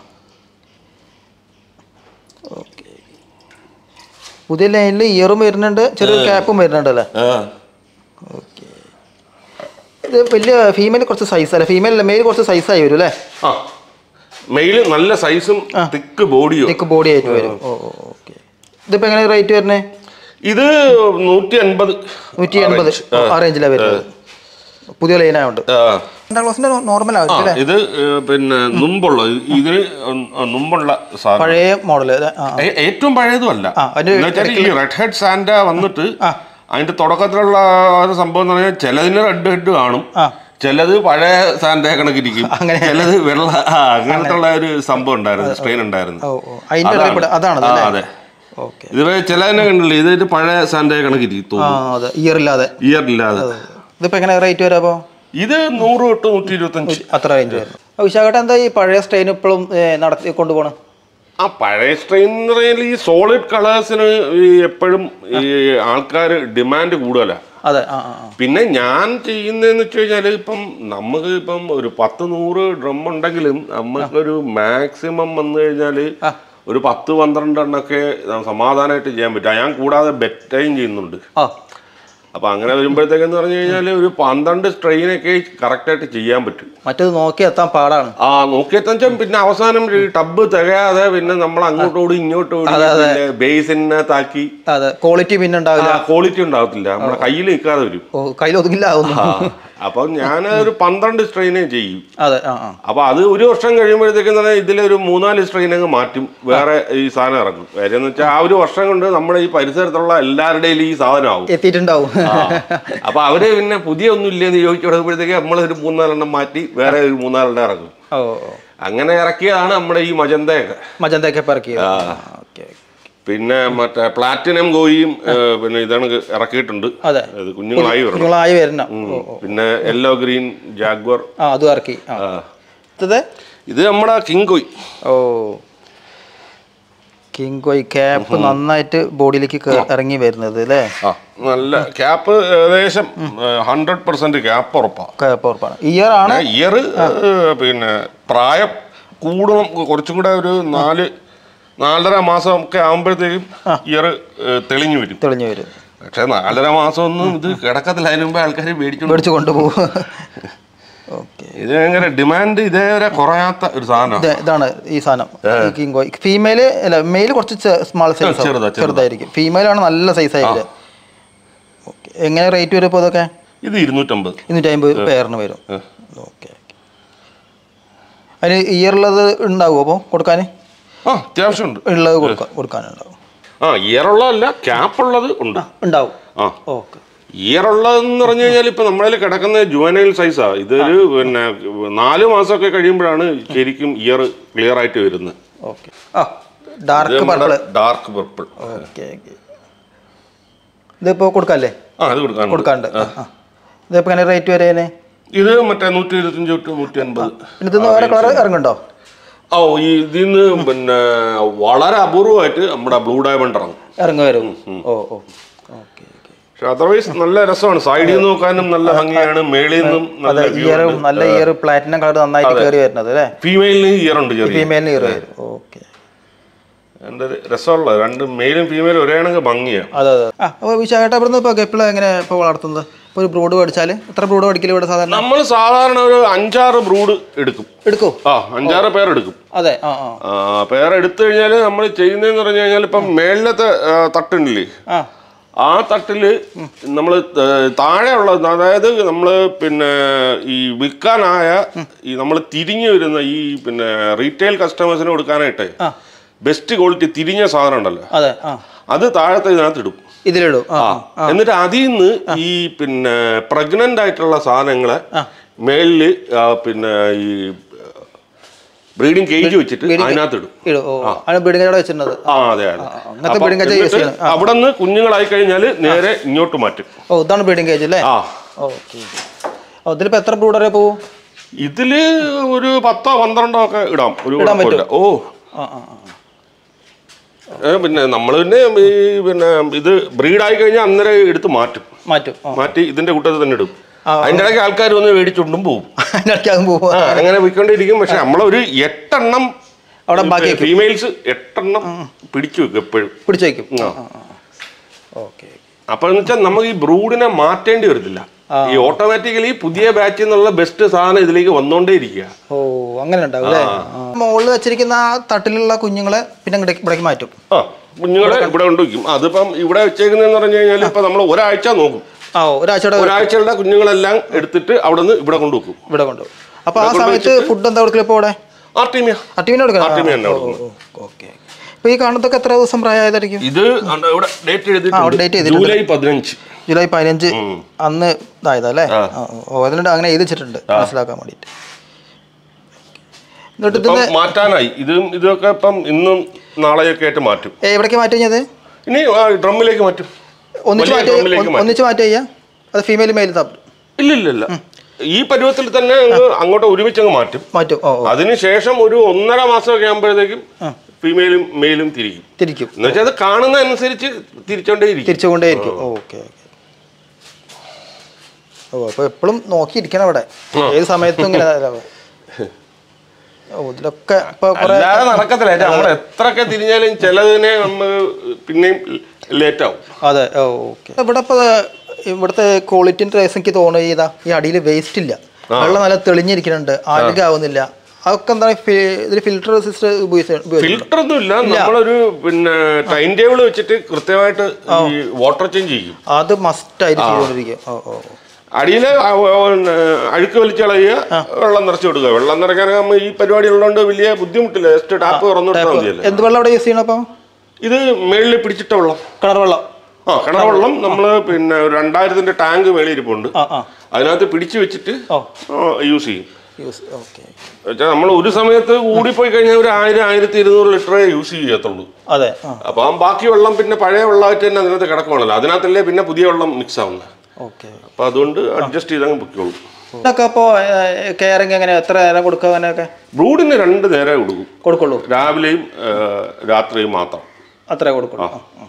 ഓക്കെ പുതിയ ലൈനിൽ ഇയറും വരുന്നുണ്ട് ചെറിയൊരു ക്യാപ്പും വരുന്നുണ്ട് അല്ലേ ഓക്കെ ഇത് വലിയ ഫീമെയിൽ കുറച്ച് സൈസ് അല്ല ഫീമെയിൽ അല്ല മെയിൽ കുറച്ച് സൈസായി വരും അല്ലേ ആ മെയില് നല്ല സൈസും തിക്ക് ബോഡിയും തിക്ക് ബോഡി ആയിട്ട് വരും ഓ ഓക്കെ ഇതിപ്പോൾ എങ്ങനെ റേറ്റ് വരുന്നത് ഇത് നൂറ്റി അൻപത് നൂറ്റി എൺപത് ആ റേഞ്ചിലാണ് വരുന്നത് പുതിയ ലൈനായതുകൊണ്ട് രണ്ടാം ക്ലാസ്സിൻ്റെ നോർമൽ ആവശ്യം അല്ലേ ഇത് ഏ, പിന്നെ മുമ്പുള്ള ഇതിന് മുമ്പുള്ള സാധനം പഴയ മോഡൽ ആ ഏ- ഏറ്റവും പഴയതും അല്ല ആ, അതിന് എന്ന് വെച്ചാൽ ഈ റെഡ് ഹെഡ് സാൻഡ വന്നിട്ട് അതിന്റെ തുടക്കത്തിലുള്ള ആ ഒരു സംഭവം എന്ന് പറഞ്ഞാൽ ചിലതിന് റെഡ് ഹെഡ് കാണും ആ. ചിലത് പഴയ സാൻഡ കണക്കിരിക്കും അങ്ങനെ. ചിലത് വെള്ള ആ, അങ്ങനത്തെ ഉള്ള ഒരു സംഭവം ഉണ്ടായിരുന്നു സ്ട്രെയിൻ ഉണ്ടായിരുന്നു ഓ ഓ അതിൻ്റെ അതാണ്. ഇടയിൽ അതാണ് ആ, അല്ലേ അതെ ഓക്കെ ഇത് ചിലതിനെ കണ്ടില്ലേ ഇത് പഴയ സാൻഡ കണക്കിരിക്കും ആ തോന്നുന്നു അതെ ഇയർ ഇല്ലാതെ ഇയർ ഇല്ലാതെ ഇതിപ്പോൾ എങ്ങനെ റേറ്റ് വരാം അപ്പോൾ ഇത് നൂറ് തൊട്ട് നൂറ്റി ഇരുപത്തഞ്ച് അത്ര റേഞ്ച് വരും അപ്പോൾ വിശാഖട്ട എന്താ ഈ പഴയ സ്ട്രെയിൻ ഇപ്പോഴും നടത്തി കൊണ്ടുപോകണം ആ പഴയ സ്ട്രെയിൻ എന്ന് പറഞ്ഞാൽ ഈ സോളിഡ് കളേഴ്സിന് ഈ എപ്പോഴും ഈ ആൾക്കാർ ഡിമാൻഡ് കൂടുതലാണ് അതെ ആ ആ ആ പിന്നെ ഞാൻ ചെയ്യുന്നതെന്ന് വെച്ച് കഴിഞ്ഞാൽ ഇപ്പം നമുക്ക് ഇപ്പം ഒരു പത്ത് നൂറ് ഡ്രം ഉണ്ടെങ്കിലും നമുക്കൊരു മാക്സിമം വന്നു കഴിഞ്ഞാൽ ഒരു പത്ത് പന്ത്രണ്ടെണ്ണൊക്കെ സമാധാനമായിട്ട് ചെയ്യാൻ പറ്റും ഞാൻ കൂടാതെ ബെറ്റയും ചെയ്യുന്നുണ്ട് ആ അപ്പൊ അങ്ങനെ വരുമ്പോഴത്തേക്കെന്ന് പറഞ്ഞു കഴിഞ്ഞാൽ ഒരു പന്ത്രണ്ട് സ്ട്രെയിനൊക്കെ കറക്റ്റായിട്ട് ചെയ്യാൻ പറ്റും മറ്റേത് നോക്കി എത്താൻ പാടാണ് ആ നോക്കിയെത്താൻ വെച്ചാൽ പിന്നെ അവസാനം ഈ ടബ് തികയാതെ പിന്നെ നമ്മൾ അങ്ങോട്ടോടി ഇങ്ങോട്ടോടി പിന്നെ ബേസിനകത്താക്കി അതെ ക്വാളിറ്റി പിന്നെ ഉണ്ടാവില്ല ക്വാളിറ്റി ഉണ്ടാവത്തില്ല നമ്മുടെ കയ്യിൽ നിൽക്കാതെ വരും ഓ കയ്യിൽ ഒതുങ്ങില്ല അതൊന്നും ആ അപ്പൊ ഞാൻ ഒരു പന്ത്രണ്ട് സ്ട്രെയിനേ ചെയ്യും അതെ ആ ആ അപ്പൊ അത് ഒരു വർഷം കഴിയുമ്പോഴത്തേക്കും തന്നെ ഇതിലൊരു മൂന്നാല് സ്ട്രെയിൻ അങ്ങ് മാറ്റും വേറെ ഈ സാധനം ഇറങ്ങും കാര്യം എന്ന് വെച്ചാൽ ആ ഒരു വർഷം കൊണ്ട് നമ്മുടെ ഈ പരിസരത്തുള്ള എല്ലാവരുടെയും ഈ സാധനം ആവും എത്തിയിട്ടുണ്ടാവും ആ. അപ്പൊ അവര് പിന്നെ പുതിയ ഒന്നും ഇല്ലെന്ന് ചോദിച്ചു തുടങ്ങുമ്പോഴത്തേക്ക് നമ്മൾ ഒരു മൂന്നാലെണ്ണം മാറ്റി വേറെ ഒരു മൂന്നാലെണ്ണം ഇറങ്ങും ഓ ഓ അങ്ങനെ ഇറക്കിയതാണ് നമ്മുടെ ഈ മജന്തയൊക്കെ മജന്തയൊക്കെ പറക്കി ഓക്കെ പിന്നെ മറ്റേ പ്ലാറ്റിനം ഗോയിയും ഏ, പിന്നെ ഇതാണ് ഇറക്കിയിട്ടുണ്ട് അതെ അത് കുഞ്ഞുങ്ങളായി വരണം കുഞ്ഞുങ്ങളായി വരുന്ന ഓ ഓ പിന്നെ യെല്ലോ ഗ്രീൻ ജാഗ്വർ ആ അതും ഇറക്കി ആ ഇത് ഇത് നമ്മുടെ കിങ് കോയ് ഓ കിങ് കോയ് ക്യാപ്പ് നന്നായിട്ട് ബോഡിയിലേക്ക് കേ- ഇറങ്ങി വരുന്നത് അല്ലേ ആ നല്ല ക്യാപ്പ് ഏകദേശം ഹൺഡ്രഡ് പെർസെന്റ് ക്യാപ്പ് ഉറപ്പാ ക്യാപ്പ് ഉറപ്പാണ് ഇയർ ആണ് ഇയർ പിന്നെ പ്രായം കൂടണം കുറച്ചും കൂടെ ഒരു നാല് നാലര മാസം ഒക്കെ ആകുമ്പോഴത്തേക്കും ഇയർ തെളിഞ്ഞു വരും തെളിഞ്ഞു വരും പക്ഷെ നാലര മാസം ഒന്നും ഇത് കിടക്കത്തില്ല അതിന് മുമ്പ് ആൾക്കാർ മേടിച്ചു മേടിച്ച് കൊണ്ടുപോകും ഓക്കെ ഇത് ഭയങ്കര ഡിമാൻഡ് ഇതേവരെ കുറയാത്ത ഒരു സാധനമാണ് ഇതാണ് ഈ സാധനം ഈ കിങ് കോയ് ഫീമെയില് അല്ല മെയിൽ കുറച്ച് സ്മാൾ സൈസ് ചെറുതാ, ചെറുതാ. ചെറുതായിരിക്കും ഫീമെയിൽ ആണ് നല്ല സൈസ് ആയിട്ട് ഓക്കെ എങ്ങനെ റേറ്റ് വരും ഇപ്പോൾ ഇതൊക്കെ ഇത് ഇരുന്നൂറ്റമ്പത് ഇരുന്നൂറ്റി അമ്പത് പേരിന് വരും ഓക്കെ അതിന് ഇയറുള്ളത് ഉണ്ടാവുമോ അപ്പോൾ കൊടുക്കാൻ ആ അത്യാവശ്യമുണ്ട് ഉള്ളത് കൊടുക്കാൻ കൊടുക്കാനുണ്ടാവും ആ ഇയറുള്ളതല്ല ക്യാപ്പ് ഉള്ളത് ഉണ്ട് ഉണ്ടാവും ആ ഓക്കെ ഇയറുള്ളതെന്ന് പറഞ്ഞു കഴിഞ്ഞാൽ ഇപ്പൊ നമ്മളതിൽ കിടക്കുന്ന ജുവനൈൽ സൈസാ ഇതൊരു പിന്നെ നാല് മാസമൊക്കെ കഴിയുമ്പോഴാണ് ശരിക്കും ഇയർ ക്ലിയർ ആയിട്ട് വരുന്നത് ഓക്കെ ആ dark purple dark purple okay okay ഇതിപ്പോൾ കൊടുക്കാല്ലേ ആ അത് കൊടുക്കാൻ കൊടുക്കാണ്ട് ആ ആ. ഇതിപ്പോൾ എങ്ങനെ റേറ്റ് വരേനെ ഇത് മറ്റേ നൂറ്റി ഇരുപത്തഞ്ച് തൊട്ട് നൂറ്റി അൻപത് പിന്നെ ഇതിന്ന് വേറെ കളർ ഇറങ്ങുന്നുണ്ടോ ഓ ഈ ഇതിന്ന് പിന്നെ വളരെ അപൂർവമായിട്ട് നമ്മുടെ ബ്ലൂ ഡയമണ്ട് ഇറങ്ങും ഇറങ്ങി വരും ഓ ഓ ഓക്കെ പക്ഷെ അതർവൈസ് നല്ല രസമാണ് സൈഡിൽ നിന്ന് നോക്കാനും നല്ല ഭംഗിയാണ് മേളിൽ നിന്നും അതെ നല്ല ഇയർ നല്ല ഇയർ പ്ലാറ്റിനം കളർ നന്നായിട്ട് കയറി വരുന്നത് അല്ലേ ഫീമെയിലിന് ഇയർ ഉണ്ട് ചെറിയ ഫീമെയിലിന് ഇയർ വരും ഓക്കെ എൻ്റെ രസമുള്ള രണ്ട് മെയിലും ഫീമെയിലും ഒരേ കണക്ക് ഭംഗിയാണ് അതെ അതെ ആ അപ്പോൾ വിശാഖട്ട ഇവിടുന്ന് ഇപ്പോൾ ഗപ്പിള എങ്ങനെ ഇപ്പോൾ വളർത്തുന്നത് ഇപ്പോൾ ഒരു ബ്രൂഡ് മേടിച്ചാൽ എത്ര ബ്രൂഡ് മേടിക്കലും ഇവിടെ സാധാരണ നമ്മൾ സാധാരണ ഒരു അഞ്ചാറ് ബ്രൂഡ് എടുക്കും എടുക്കോ ആ അഞ്ചാറ് പേരെടുക്കും അതെ ആ ആ ആ, പേരെടുത്തു കഴിഞ്ഞാൽ നമ്മൾ ചെയ്യുന്നതെന്ന് പറഞ്ഞു കഴിഞ്ഞാൽ ഇപ്പം മേളിലത്തെ ആ, തട്ടുണ്ടല്ലേ ആ ആ തട്ടിൽ നമ്മൾ താഴെയുള്ള അതായത് നമ്മൾ പിന്നെ ഈ വിൽക്കാനായ ഈ നമ്മൾ തിരിഞ്ഞു വരുന്ന ഈ പിന്നെ റീറ്റെയിൽ കസ്റ്റമേഴ്സിന് കൊടുക്കാനായിട്ട് ആ. ബെസ്റ്റ് ക്വാളിറ്റി തിരിഞ്ഞ സാധനം ഉണ്ടല്ലോ അതെ ആ അത് താഴത്തെ ഇതിനകത്ത് ഇടും ഇതിലിടും ആ ആ എന്നിട്ട് അതിൽ നിന്ന് ഈ പിന്നെ പ്രഗ്നന്റ് ആയിട്ടുള്ള സാധനങ്ങളെ മേളില് ആ, പിന്നെ ഈ ബ്രീഡിംഗ് കേജ് വെച്ചിട്ട് അതിനകത്ത് ഇടും ഇടും ഓ ആണ് ബീഡിംഗ് അവിടെ വെച്ചിരുന്നത് ആ അതെ അതെ അങ്ങനത്തെ breeding cage use ചെയ്യണം. അവിടെ നിന്ന് കുഞ്ഞുങ്ങളായി കഴിഞ്ഞാൽ നേരെ ഇങ്ങോട്ട് മാറ്റും ഓ ഇതാണ് ബീഡിംഗ് കേജ് അല്ലേ ആ ഓക്കെ ഓ ഇതിലിപ്പോൾ എത്ര ബ്രൂഡ് വരെ പോവും ഇതില് ഒരു പത്തോ പന്ത്രണ്ടോ ഒക്കെ ഇടാം ഒരു ഇടാൻ കുഴപ്പമില്ല ഓ ആ ആ ആ ഏ, പിന്നെ നമ്മൾ പിന്നെ ഈ പിന്നെ ഇത് ബ്രീഡായി കഴിഞ്ഞാൽ അന്നേരം എടുത്ത് മാറ്റും മാറ്റും ആ മാറ്റി ഇതിന്റെ കൂട്ടത്തിൽ തന്നെ ഇടും അതിന്റെ ഇടയ്ക്ക് ആൾക്കാർ വന്ന് മേടിച്ചുകൊണ്ടും പോകും അതിനിടയ്ക്ക് അതും പോവും ആ, അങ്ങനെ പോയിക്കൊണ്ടിരിക്കും പക്ഷെ നമ്മളൊരു എട്ടെണ്ണം അവിടെ ബാക്കി വെക്കും. ഫീമെയിൽസ് എട്ടെണ്ണം പിടിച്ചു വെക്കും എപ്പോഴും പിടിച്ചു വയ്ക്കും ഓക്കെ അപ്പൊ എന്ന് വെച്ചാൽ നമുക്ക് ഈ ബ്രൂഡിനെ മാറ്റേണ്ടി വരത്തില്ല ഈ ഓട്ടോമാറ്റിക്കലി പുതിയ ബാച്ചിൽ നിന്നുള്ള ബെസ്റ്റ് സാധനം ഇതിലേക്ക് വന്നോണ്ടേ ഇരിക്കുക ഓ അങ്ങനെ ഉണ്ടാവും അല്ലേ മുകളിൽ വെച്ചിരിക്കുന്ന ആ തട്ടിലുള്ള കുഞ്ഞുങ്ങളെ പിന്നെ ഇങ്ങോട്ടേക്ക് ഇവിടേക്ക് മാറ്റും ആ കുഞ്ഞുങ്ങളെ ഇവിടെ കൊണ്ടുവയ്ക്കും അതിപ്പം ഇവിടെ വെച്ചേക്കുന്നതെന്ന് പറഞ്ഞു കഴിഞ്ഞാൽ ഇപ്പൊ നമ്മൾ ഒരാഴ്ച നോക്കും ആ ഒരാഴ്ചയുടെ ഒരാഴ്ചയുടെ കുഞ്ഞുങ്ങളെല്ലാം എടുത്തിട്ട് അവിടെ നിന്ന് ഇവിടെ കൊണ്ടുവെക്കും ഇവിടെ കൊണ്ടുപോകും അപ്പൊ ആ സമയത്ത് ഫുഡ് എന്താ കൊടുക്കല് ഇപ്പോൾ ഇവിടെ ആർട്ടീമിയ അട്ടിമിനെ കൊടുക്കണം ആർട്ടിമിയ തന്നെ കൊടുക്കുന്നത് ഓക്കെ ഇപ്പൊ ഈ കാണുന്നതൊക്കെ എത്ര ദിവസം പ്രായമായതായിരിക്കും ഇത് ഉണ്ട് ഇവിടെ ഡേറ്റ് ആ, എഴുതിയിട്ടുണ്ട് date ചെയ്തിട്ടുണ്ട്. ജൂലൈ പതിനഞ്ച് ജൂലൈ പതിനഞ്ച് അന്ന് ഇതായതല്ലേ ആ, ഓ അതിനുണ്ട് അങ്ങനെ എഴുതി വെച്ചിട്ടുണ്ട് മനസ്സിലാക്കാൻ വേണ്ടിയിട്ട് എന്നിട്ട് ഇപ്പം ഇതിന്റെ മാറ്റാനായി ഇതും ഇതൊക്കെ ഇപ്പം ഇന്നും നാളെയൊക്കെ ആയിട്ട് മാറ്റും ഏ, എവിടേക്ക് മാറ്റി കഴിഞ്ഞത് ഇനി ആ, ഡ്രമ്മിലേക്ക് മാറ്റും ഒന്നിച്ച് വലിയ മാറ്റി ഡ്രമ്മിലേക്ക് മാറ്റും ഒന്നിച്ച് മാറ്റി ചെയ്യാം അത് ഫീമെയിൽ മെയിൽ തപ്പ് ഇല്ല ഇല്ല ഇല്ല ഈ പരുവത്തിൽ തന്നെ അങ്ങ് അങ്ങോട്ട് ഒരുമിച്ച് അങ്ങ് മാറ്റും മാറ്റും ഓ ഓ അതിനുശേഷം ഒരു ഒന്നര മാസമൊക്കെ ആകുമ്പോഴത്തേക്കും ഫീമെയിലും മെയിലും തിരിക്കും തിരിക്കും എന്ന് വെച്ചാൽ അത് കാണുന്ന അനുസരിച്ച് തിരിച്ചോണ്ടേ ഇരിക്കും തിരിച്ചുകൊണ്ടേയിരിക്കും ഓക്കെ ഓക്കെ ഓ അപ്പോൾ എപ്പോഴും നോക്കിയിരിക്കണം അവിടെ ഏത് സമയത്തും ഇങ്ങനെ ഇതാവും. ഓ ഇതിലൊക്കെ ഇപ്പോൾ കുറേ അല്ലാതെ നടക്കത്തില്ല നമ്മൾ എത്രയൊക്കെ തിരിഞ്ഞാലും ചിലതിനെ നമ്മൾ പിന്നെയും ലേറ്റ് ആവും അതെ ഓ ഓക്കെ ഇവിടെ ഇപ്പോൾ ഇവിടുത്തെ ക്വാളിറ്റി റൈസ് എനിക്ക് തോന്നുന്നു ഇതാ ഈ അടിയിൽ വേസ്റ്റ് ഇല്ല വെള്ളം നല്ല തെളിഞ്ഞിരിക്കുന്നുണ്ട് ആവുന്നില്ല അതൊക്കെ എന്താണ് ഇതിൽ ഫിൽറ്റർ സിസ്റ്റം ഉപയോഗിച്ച് ഫിൽറ്റർ ഒന്നും ഇല്ല നമ്മളൊരു പിന്നെ ടൈം ടേബിൾ വെച്ചിട്ട് കൃത്യമായിട്ട് ഈ വാട്ടർ ചേഞ്ച് ചെയ്യും അത് മസ്റ്റ് ആയിട്ട് ചെയ്തുകൊണ്ടിരിക്കുക ഓ ഓ ഓ. അടിയിൽ അഴുക്ക് വലിച്ചു കളയുക വെള്ളം നിറച്ച് കൊടുക്കുക വെള്ളം നിറയ്ക്കാൻ നമ്മൾ ഈ പരിപാടി ഉള്ളതുകൊണ്ട് വലിയ ബുദ്ധിമുട്ടില്ല ജസ്റ്റ് ടാപ്പ് തുറന്നു കൊടുത്താൽ മതിയല്ലേ എന്ത് വെള്ളം അവിടെ യൂസ് ചെയ്യണം അപ്പം ഇത് മേളിൽ പിടിച്ചിട്ട വെള്ളം കിണർ വെള്ളം ആ കിണർ വെള്ളം നമ്മൾ പിന്നെ ഒരു രണ്ടായിരത്തിന്റെ ടാങ്ക് മേളിൽ ഇരിപ്പുണ്ട് ആ ആ അതിനകത്ത് പിടിച്ചു വെച്ചിട്ട് ഓ യൂസ് ചെയ്യും യൂസ് ഓക്കെ വെച്ചാൽ നമ്മൾ ഒരു സമയത്ത് കൂടിപ്പോയി കഴിഞ്ഞാൽ ഒരു ആയിരം ആയിരത്തി ഇരുന്നൂറ് ലിറ്ററേ യൂസ് ചെയ്യത്തുള്ളൂ അതെ ആ അപ്പം ആ ബാക്കി വെള്ളം പിന്നെ പഴയ വെള്ളമായിട്ട് തന്നെ അതിനകത്ത് കിടക്കുവാണല്ലോ അതിനകത്തല്ലേ പിന്നെ പുതിയ വെള്ളം മിക്സ് ആവുന്നത് ഓക്കെ അപ്പം അതുകൊണ്ട് അഡ്ജസ്റ്റ് ചെയ്തങ്ങ് പൊയ്ക്കോളൂ ഇതിനൊക്കെ അപ്പോൾ കെയറിങ് എങ്ങനെ എത്ര നേരം കൊടുക്കുക അങ്ങനെയൊക്കെ ബ്രൂഡിന് രണ്ട് നേരം കൊടുക്കും കൊടുക്കുള്ളൂ രാവിലെയും ആ, രാത്രിയും മാത്രം അത്രേ കൊടുക്കുള്ളൂ ആ, ആ.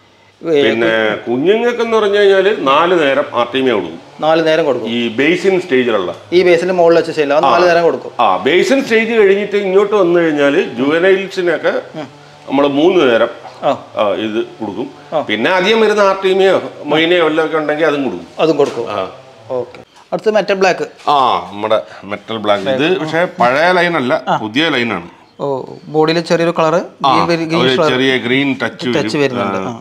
ഏ, പിന്നെ കുഞ്ഞുങ്ങൾക്ക് എന്ന് പറഞ്ഞു കഴിഞ്ഞാൽ നാല് നേരം ആർട്ടിമിയ കൊടുക്കും നാല് നേരം കൊടുക്കും ഈ ബേസിൻ സ്റ്റേജിലുള്ള ഈ ബേസിന്റെ മുകളിൽ വെച്ച് ചെയ്യില്ല അത് നാല് നേരം കൊടുക്കും ആ ബേസിൻ സ്റ്റേജ് കഴിഞ്ഞിട്ട് ഇങ്ങോട്ട് വന്നു കഴിഞ്ഞാൽ ജുവനൈൽസിനൊക്കെ നമ്മൾ മൂന്ന് നേരം ആ ആ, ഇത് കൊടുക്കും പിന്നെ അധികം വരുന്ന ആർട്ടിമിയോ മൊയിനയോ എല്ലാം ഒക്കെ ഉണ്ടെങ്കിൽ അതും കൊടുക്കും അതും കൊടുക്കും ആ ഓക്കെ അടുത്ത് മെറ്റൽ ബ്ലാക്ക് ആ നമ്മുടെ മെറ്റൽ ബ്ലാക്ക് ഇത് പക്ഷേ പഴയ ലൈനല്ല പുതിയ ലൈനാണ് ഓ ബോഡിയിൽ ചെറിയൊരു കളറ് ഒരു ചെറിയ ഗ്രീൻ ടച്ച് ടച്ച് വരുന്നുണ്ട് ആ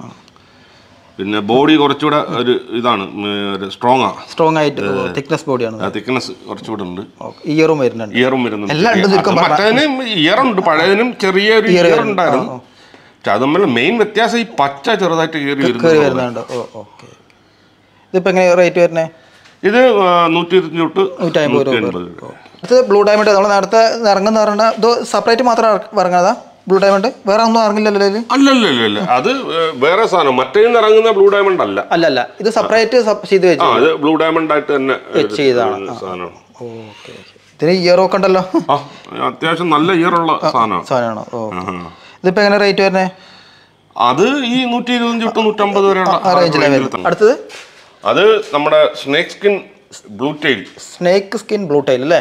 പിന്നെ ബോഡി കുറച്ചുകൂടെ ഒരു ഇതാണ് ഉം, ഒരു സ്ട്രോങ് ആ സ്ട്രോങ് ആയിട്ട് തിക്നെസ് ബോഡിയാണ് തിക്നെസ് കുറച്ചുകൂടെ ഉണ്ട് ഇയറും വരുന്നുണ്ട് ഇയറും വരുന്നുണ്ട് എല്ലാം ഉണ്ട് ചുരുക്കം അത് മറ്റേതിനും ഇയറുണ്ട് പഴയതിനും ചെറിയൊരു ഇയർ ഉണ്ടായിരുന്നു പക്ഷെ അത് തമ്മിൽ മെയിൻ വ്യത്യാസം ഈ പച്ച ചെറുതായിട്ട് കയറി കയറി വരുന്നു വരുന്നുണ്ട് ഓ ഓക്കെ ഇതിപ്പോൾ എങ്ങനെ റേറ്റ് വരുന്നത് ഇത് ആ, നൂറ്റി ഇരുപത്തി തൊട്ട് നൂറ്റമ്പത് നൂറ്റി രൂപ എൺപത് രൂപ ഇത് ബ്ലൂ ഡയമണ്ട് നമ്മൾ നേരത്തെ ഇറങ്ങുന്ന പറഞ്ഞാൽ ഇത് സെപ്പറേറ്റ് മാത്രം ഇറങ്ങുന്നതാ ബ്ലൂ ഡയമണ്ട് വേറെ ഒന്നും ഇറങ്ങില്ലല്ലോ ഇതിൽ അല്ലല്ലല്ല അത് ഏ, വേറെ സാധനം മറ്റേന്ന് ഇറങ്ങുന്ന ബ്ലൂ ഡയമണ്ട് അല്ല അല്ല അല്ല ഇത് സെപ്പറേറ്റ് ചെയ്ത് വെച്ചു ആ ഇത് ബ്ലൂ ഡയമണ്ട് ആയിട്ട് തന്നെ ഒരു ചെയ്തതാണ്. സാധനമാണ് ഓക്കെ ഇതിന് ഇയറൊക്കെ ഉണ്ടല്ലോ ആ അത്യാവശ്യം നല്ല ഇയർ ഉള്ള സാധനമാണ് സാധനമാണോ ഓ ആഹാ. ഇതിപ്പോൾ എങ്ങനെ റേറ്റ് വരുന്നത് അത് ഈ നൂറ്റി ഇരുപത്തഞ്ച് തൊട്ട് നൂറ്റമ്പത് വരെയുള്ള ആ റേഞ്ചിലാണ് range ൽ വരുന്നത് തന്നെ. അടുത്തത് അത് നമ്മുടെ snake skin blue tail snake skin blue tail അല്ലേ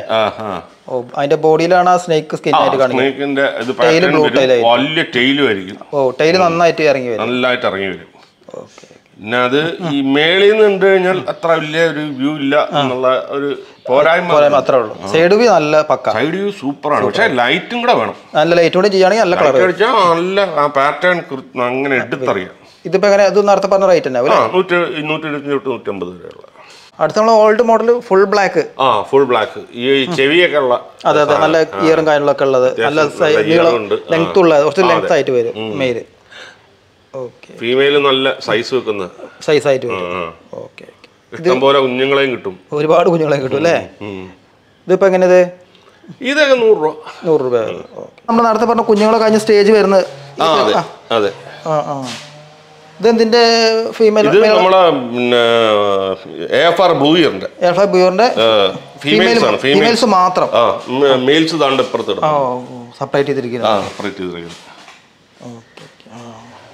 ഓ അതിന്റെ ബോഡിയിലാണ് ആ സ്നേക്ക് സ്കിൻ ആയിട്ട് കാണിക്കുന്നത് സ്നേക്കിന്റെ ഇത് Tail pattern blue വരും. tail ആയിരിക്കും. വലിയ ടെയിലും ആയിരിക്കും ഓ ടൈല് നന്നായിട്ട് ഇറങ്ങി വരും നല്ലതായിട്ട് ഇറങ്ങി വരും ഓക്കെ പിന്നെ അത് ഈ മേളിൽ നിന്ന് ഉണ്ട് കഴിഞ്ഞാൽ അത്ര വലിയ ഒരു വ്യൂ ഇല്ല എന്നുള്ള ഒരു പോരായ്മ അത്രേ ഉള്ളൂ സൈഡ് വ്യൂ നല്ല പക്ക സൈഡ് വ്യൂ സൂപ്പറാണ് പക്ഷെ ലൈറ്റും കൂടെ വേണം നല്ല ലൈറ്റ് കൂടി ചെയ്യുകയാണെങ്കിൽ നല്ല കളർ അടിച്ചാൽ നല്ല ആ പാറ്റേൺ അങ്ങനെ എടുത്തറിയാം ഇതിപ്പോ എങ്ങനെ ഇത് നേരത്തെ പറഞ്ഞ റേറ്റ് തന്നെ ആ നൂറ്റി നൂറ്റി ഇരുപത്തി തൊട്ട് നൂറ്റമ്പത് വരെയുള്ള അടുത്ത നമ്മൾ ഓൾഡ് മോഡൽ ഫുൾ ബ്ലാക്ക് ആ ഫുൾ ബ്ലാക്ക് ഈ ചെവിയൊക്കെ ഉള്ള അതെ അതെ നല്ല ഇയറും കാര്യങ്ങളൊക്കെ ഉള്ളത് നല്ല നല്ല നീളം ear ഉണ്ട്. ലെങ്ത് ഉള്ള കുറച്ച് ലെങ്ത് ആയിട്ട് വരും മെയില് ഓക്കെ ഫീമെയിൽ നല്ല സൈസ് വെക്കുന്ന സൈസ് ആയിട്ട് വരും ആ. ഓക്കെ ഇഷ്ടം പോലെ കുഞ്ഞുങ്ങളെയും കിട്ടും ഒരുപാട് കുഞ്ഞുങ്ങളെ കിട്ടും അല്ലേ ഉം. ഇതിപ്പോ എങ്ങനെ ഇത് ഇതൊക്കെ നൂറ് രൂപ നൂറ് രൂപ നമ്മൾ നേരത്തെ പറഞ്ഞ കുഞ്ഞുങ്ങളെ കഴിഞ്ഞ സ്റ്റേജ് വരുന്നത് ആ അതെ അതെ ആ ആ ഇതെന്തിന്റെ ഫീമെയിൽ ഇത് നമ്മളെ പിന്നെ എ എഫ് ആർ ബ്ലൂ ഇയറിന്റെ എൽഫ ബ്യൂറിന്റെ ഫീമെയിൽസ് ആണ് ഫീമെയിൽ ഫീമെയിൽസ് മാത്രം ആ മെയിൽസ് താണ്ട് ഇപ്പുറത്ത് ആ ഇടും സെപ്പറേറ്റ് ചെയ്തിരിക്കുന്നത് ആ സെപ്പറേറ്റ് ചെയ്തിരിക്കുന്നത് ഓക്കെ ഓക്കെ ആ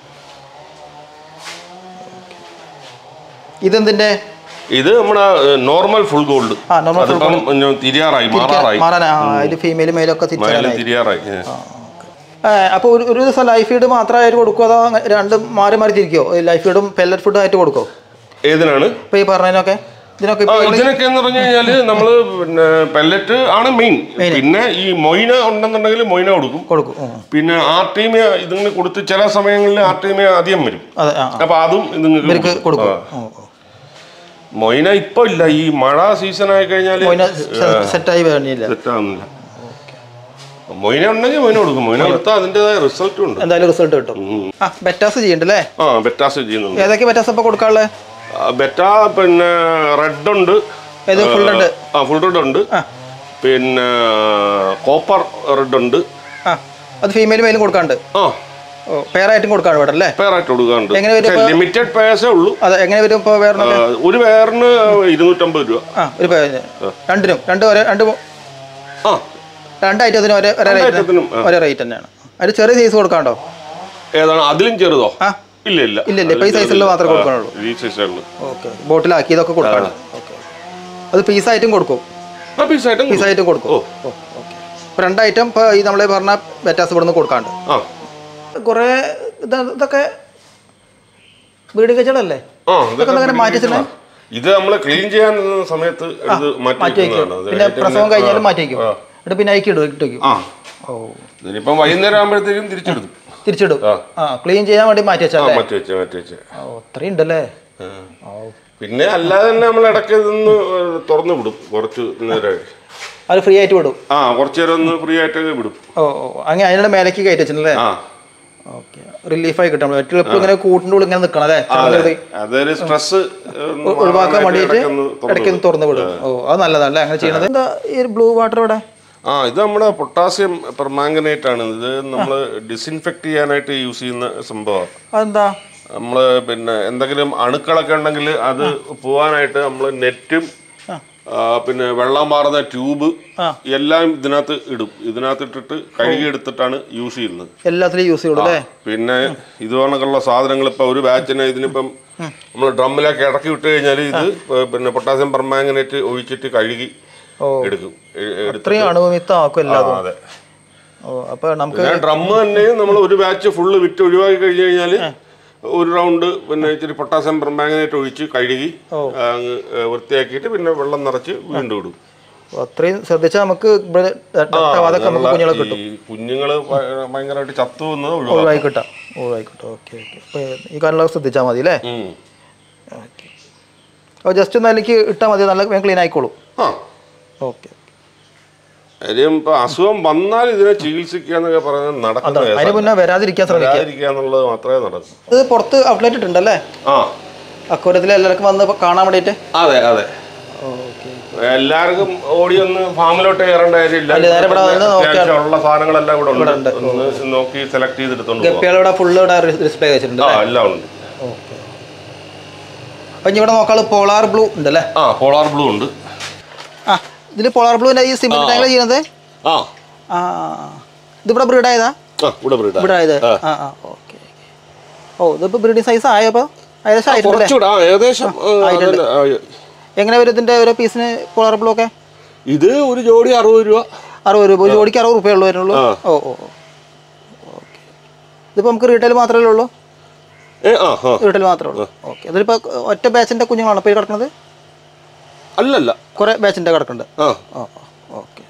ഇതെന്തിന്റെ ഇത് നമ്മുടെ നോർമൽ ഫുൾ ഗോൾഡ് ആ നോർമൽ അതിപ്പം ഉം, തിരിയാറായി മാറാറായി മാറാനാ ആ അതിൽ ഫീമെയിൽ മെയിലൊക്കെ തിരിച്ചറിയാൻ മയിലും തിരിയാറായി ഏ. അപ്പോൾ ഒരു ഒരു ദിവസം ലൈഫ് ഫീഡ് മാത്രമായിട്ട് കൊടുക്കുമോ അതോ അങ്ങ- രണ്ടും മാറി മാറി തിരിക്കുമോ ലൈഫ് ഫീഡും പെല്ലറ്റ് ഫുഡും ആയിട്ട് കൊടുക്കുമോ ഏതിനാണ് ഇപ്പോൾ ഈ പറഞ്ഞതിനൊക്കെ ഇതിനൊക്കെ ആ, ഇപ്പോൾ ഇതിനൊക്കെ എന്ന് പറഞ്ഞു കഴിഞ്ഞാല് നമ്മള് പിന്നെ പെല്ലറ്റ് ആണ് മെയിൻ പിന്നെ ഈ മൊയിന ഉണ്ടെന്നുണ്ടെങ്കിൽ മൊയിന കൊടുക്കും കൊടുക്കും ഉം. പിന്നെ ആർട്ടീമിയ ഇതിങ്ങനെ കൊടുത്ത് ചില സമയങ്ങളിൽ ആർട്ടീമിയ അധികം വരും അതെ ആ അപ്പൊ അതും ഇതുങ്ങൾക്ക് ഇവർക്ക് കൊടുക്കും ആ. ഓ, ഓ. മൊയിന ഇപ്പൊ ഇല്ല ഈ മഴ സീസൺ ആയി കഴിഞ്ഞാൽ മൊയിന സെറ്റായി വരുന്നില്ല സെറ്റാകുന്നില്ല മൊയിന ഉണ്ടെങ്കിൽ മൊയിന കൊടുക്കും മൊയിന കൊടുത്താൽ അതിൻ്റെതായ റിസൾട്ടും ഉണ്ട് എന്തായാലും റിസൾട്ട് കിട്ടും ആ ബെറ്റാസ് ചെയ്യണ്ടല്ലേ ആ ബെറ്റാസ് ചെയ്യുന്നുണ്ട് ഏതൊക്കെ ബെറ്റാസ് ഇപ്പോൾ കൊടുക്കാനുള്ളത് ആ, ബെറ്റ പിന്നെ റെഡ് ഉണ്ട് ഏത് ഫുൾ റെഡ് ആ ഫുൾ റെഡ് ഉണ്ട് ആ. പിന്നെ കോപ്പർ റെഡ് ഉണ്ട് ആ അത് ഫീമെയിൽ മെയിലും കൊടുക്കാണ്ട് ആ ഓ പെയറായിട്ടും കൊടുക്കാണ് ഇവിടെ അല്ലേ പേറായിട്ട് കൊടുക്കാറുണ്ട് എങ്ങനെ വരും ലിമിറ്റഡ് പേഴ്സേ ഉള്ളൂ അതെ എങ്ങനെ വരും ഇപ്പോൾ വേറെ ആ, ഒരു പേരിന് ഇരുന്നൂറ്റമ്പത് രൂപ ആ ഒരു പേരിന് രണ്ടിനും രണ്ട് ഒരേ രണ്ട് മൂ- ആ രണ്ട് ഐറ്റത്തിനും ഒരേ ഒരേ റേറ്റ് ഐറ്റത്തിനും, ആ. ഒരേ റേറ്റ് തന്നെയാണ് അതിന് ചെറിയ സൈസ് കൊടുക്കാണ്ടോ ഏതാണ് അതിലും ചെറുതോ ആ ഇല്ല ഇല്ല ഇല്ല ഇല്ല ഇപ്പോൾ ഈ സൈസിൽ മാത്രമേ കൊടുക്കാനുള്ളൂ ഈ സൈസേ ഉള്ളൂ ഓക്കെ ബോട്ടിലാക്കി ഇതൊക്കെ കൊടുക്കാണ് ഓക്കെ അത് പീസായിട്ടും കൊടുക്കും ആ പീസായിട്ടും കൊടുക്കും. പീസായിട്ടും കൊടുക്കും ഓ ഓക്കെ അപ്പോൾ രണ്ട് ഐറ്റം ഇപ്പോൾ ഈ നമ്മൾ പറഞ്ഞ വ്യത്യാസം ഇവിടെ നിന്ന് കൊടുക്കാണ്ട് ആ കുറേ ഇത് ഇതൊക്കെ വീട് കച്ചവടമല്ലേ ആ ഇതൊക്കെ ഇതൊക്കെ അങ്ങനെ മാറ്റി വെച്ചിട്ടുണ്ടോ? ഇത് നമ്മൾ ക്ലീൻ ചെയ്യാൻ നിന്ന സമയത്ത് ഇത് മാറ്റി മാറ്റി വയ്ക്കും വെക്കുന്നതാണ് അത് പിന്നെ കഴിഞ്ഞിട്ട് പ്രസവം കഴിഞ്ഞാലും മാറ്റി വയ്ക്കും ആ. എന്നിട്ട് പിന്നെ അയക്കി ഇടും ഇട്ട് വയ്ക്കും ആ ഓ ഇതിനിപ്പം വൈകുന്നേരം ആകുമ്പോഴത്തേക്കും തിരിച്ചെടുക്കും തിരിച്ചിടും ആ. ആ ക്ലീൻ ചെയ്യാൻ വേണ്ടി മാറ്റി ആ വെച്ചാൽ മാറ്റി വെച്ചേ മാറ്റി വെച്ചേ ഓ അത്രയും ഉണ്ടല്ലേ ആ. ഓ പിന്നെ അല്ലാതെ തന്നെ നമ്മൾ ഇടയ്ക്ക് ഇതൊന്ന് തുറന്നു വിടും കുറച്ച് നേരം അത് ഫ്രീ ആയിട്ട് വിടും ആ കുറച്ച് നേരം ഒന്ന് ഫ്രീ ആയിട്ടൊക്കെ വിടും ഓ ഓ അങ്ങനെ അതിനുള്ള മേലേക്ക് കയറ്റി വെച്ചിട്ടുണ്ടല്ലേ ആ ഓക്കെ റിലീഫായി കിട്ടും മറ്റുള്ള എപ്പോഴും ഇങ്ങനെ കൂട്ടിൻ്റെ ഉള്ളിൽ ഇങ്ങനെ നിൽക്കണം അല്ലേ അതെ അതൊരു സ്ട്രെസ് ഒഴിവാക്കാൻ വേണ്ടിയിട്ട് ഇടയ്ക്ക് ഒന്ന് തുറന്ന് വിടും ഓ അത് നല്ലതല്ലേ അങ്ങനെ ചെയ്യണത് എന്താ ഈ ഒരു ബ്ലൂ വാട്ടർ ഇവിടെ ആ ഇത് നമ്മുടെ പൊട്ടാസ്യം പെർമാംഗനേറ്റ് ആണ് ഇത് നമ്മൾ ഡിസിൻഫെക്ട് ചെയ്യാനായിട്ട് യൂസ് ചെയ്യുന്ന സംഭവമാണ് അതെന്താ നമ്മൾ പിന്നെ എന്തെങ്കിലും അണുക്കളൊക്കെ ഉണ്ടെങ്കിൽ അത് പോവാനായിട്ട് നമ്മൾ നെറ്റും ആ, പിന്നെ വെള്ളം മാറുന്ന ട്യൂബ് ആ. എല്ലാം ഇതിനകത്ത് ഇടും ഇതിനകത്ത് ഇട്ടിട്ട് കഴുകി എടുത്തിട്ടാണ് യൂസ് ചെയ്യുന്നത് എല്ലാത്തിലും യൂസ് ചെയ്യുള്ളൂ അല്ലേ പിന്നെ ഇത് കണക്കുള്ള സാധനങ്ങൾ ഇപ്പൊ ഒരു ബാച്ചിന് ഇതിനിപ്പം നമ്മൾ ഡ്രമ്മിലേക്ക് ഇറക്കി വിട്ട് കഴിഞ്ഞാൽ ഇത് പിന്നെ പൊട്ടാസ്യം പെർമാംഗനേറ്റ് ഒഴിച്ചിട്ട് കഴുകി ഓ എടുക്കും എ- എടുത്ത് അത്രയും അണുവിമിത്തമാക്കും ആ, എല്ലാതും അതെ ഓ അപ്പൊ നമുക്ക് പിന്നെ ഡ്രമ്മ് തന്നെ നമ്മൾ ഒരു ബാച്ച് ഫുള്ള് വിറ്റ് ഒഴിവാക്കി കഴിഞ്ഞ് കഴിഞ്ഞാൽ ഒരു റൗണ്ട് പിന്നെ ഇച്ചിരി പൊട്ടാസ്യം പെർമാംഗനേറ്റ് ഒഴിച്ച് കഴുകി അങ്ങ് വൃത്തിയാക്കിയിട്ട് പിന്നെ വെള്ളം നിറച്ച് വീണ്ടും ഇടും ഓ, അത്രയും ശ്രദ്ധിച്ചാൽ നമുക്ക് ഇവിടെ അതൊക്കെ നമുക്ക് കുഞ്ഞുങ്ങളെ കിട്ടും ഈ കുഞ്ഞുങ്ങള് ഭ- ഭയങ്കരമായിട്ട് ചത്തു വന്നത് ഒഴിവാക്കും ഒഴിവായി കിട്ടാം ഒഴിവായി കിട്ടാം ഓക്കെ ഓക്കെ അപ്പോൾ ഈ കാര്യങ്ങളൊക്കെ ശ്രദ്ധിച്ചാൽ മതി അല്ലേ ഉം. ഓക്കെ അപ്പോൾ ജസ്റ്റ് ഒന്ന് അതിലേക്ക് ഇട്ടാൽ മതി നല്ല വേഗം ക്ലീൻ ആയിക്കോളും ആ ഓക്കെ കാര്യം ഇപ്പൊ അസുഖം വന്നാൽ ഇതിനെ ചികിത്സിക്കുക എന്നൊക്കെ പറയുന്നത് നടക്കുന്ന അതിന് കേസാണ്. മുന്നേ വരാതിരിക്കാൻ ശ്രമിക്കുക വരാതിരിക്കുക എന്നുള്ളത് മാത്രമേ നടക്കൂ ഇത് പുറത്ത് ഔട്ട്ലെറ്റ് ഇട്ടുണ്ടല്ലേ ആ അക്കൂരത്തിൽ എല്ലാവർക്കും വന്ന് കാണാൻ വേണ്ടിയിട്ട് അതെ അതെ ഓക്കെ എല്ലാവർക്കും ഓടി ഒന്ന് ഫാമിലോട്ട് കയറേണ്ട കാര്യമില്ല അല്ല, നേരെ ഇവിടെ വന്ന് നോക്കിയാൽ- അത്യാവശ്യമുള്ള സാധനങ്ങളെല്ലാം ഇവിടെ ഉണ്ട് ഒന്ന് നോക്കി സെലക്ട് ചെയ്തെടുത്തോണ്ട് പോവാം ഗപ്പികൾ ഇവിടെ ഫുള്ള് ഇവിടെ ഡിസ്പ്ലേ വെച്ചിട്ടുണ്ട് ആ എല്ലാം ഉണ്ട് ഓക്കെ അപ്പം ഇനി ഇവിടെ നോക്കാൾ പോളാർ ബ്ലൂ ഉണ്ട് അല്ലേ ആ പോളാർ ബ്ലൂ ഉണ്ട് ആ ഇതിൽ പോളാർ ബ്ലൂവിൻ്റെ ഈ സിമെന്റ് ടാങ്കിൽ ചെയ്യുന്നത് ആ ആ ഇതിവിടെ ബ്രീഡ് ആയതാ ആ ഇവിടെ ബ്രീഡ് ബ്രീഡ് ആയത് ആ ആ ഓക്കെ ഓ ഇതിപ്പോൾ ബ്രീഡിംഗ് സൈസ് ആയോ അപ്പോൾ ഏകദേശം ആയിട്ടുണ്ടല്ലേ കുറച്ചുകൂടെ ആ ഏകദേശം ആ, അതന്നെ, ആ, എങ്ങനെ വരും ഇതിൻ്റെ ഓരോ പീസിന് പോളാർ ബ്ലൂ ഒക്കെ ഇത് ഒരു ജോഡി അറുപത് രൂപ അറുപത് രൂപ ഒരു ജോഡിക്ക് അറുപത് റുപ്യ ഉള്ളൂ വരുന്നുള്ളൂ ഓ ഓ ഓക്കെ ഇതിപ്പോൾ നമുക്ക് റീറ്റെയിൽ മാത്രമേ ഉള്ളൂ ഏ ആ ആ റീറ്റെയിൽ മാത്രമേ ഉള്ളൂ ഓക്കെ അതിലിപ്പോൾ ഒറ്റ ബാച്ചിൻ്റെ കുഞ്ഞുങ്ങളാണ് ഇപ്പോൾ ഈ കിടക്കുന്നത് അല്ലല്ല കുറേ ബാച്ചിൻ്റെ കിടക്കുന്നുണ്ട് ആ ഓ ഓക്കെ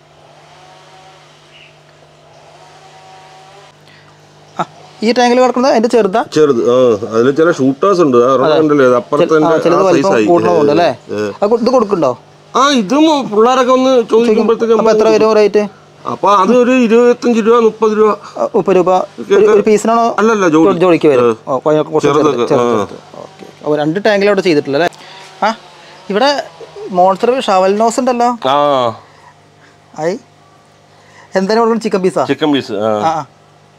ആ ഈ ടാങ്കിൽ കിടക്കുന്നത് അതിൻ്റെ ചെറുതാ ചെറുത് ആ അതിൽ ചില ഷൂട്ടേഴ്സ് ഉണ്ട് ഉണ്ടല്ലേ അപ്പുറത്തെ ആ ചിലത് വലിപ്പം കൂട്ടണമുണ്ട് അല്ലേ അത് ഇത് കൊടുക്കുന്നുണ്ടോ ആ ഇതും പിള്ളേരൊക്കെ ഒന്ന് ചോദിക്കുമ്പോഴത്തേക്കും അപ്പോൾ എത്ര വരും റേറ്റ് അപ്പൊ അത് ഒരു ഇരുപത്തഞ്ച് രൂപ മുപ്പത് രൂപ മുപ്പത് രൂപ ഒരു- ഒരു പീസിനാണോ അല്ലല്ല ജോഡി ജോഡിക്ക് വരും ഓ കുറച്ച് കുറച്ച് ചെറുതൊക്കെ, ചെറുത് ഓക്കെ അപ്പോൾ രണ്ട് ടാങ്കിൽ അവിടെ ചെയ്തിട്ടില്ല അല്ലേ ആ ഇവിടെ മോൺസ്റ്റർ ഷവൽ നോസ് ഉണ്ടല്ലോ ആ ആയി എന്തിനാ ഇവിടെ ചിക്കൻ പീസാ ചിക്കൻ പീസ് ആ ആ ആ.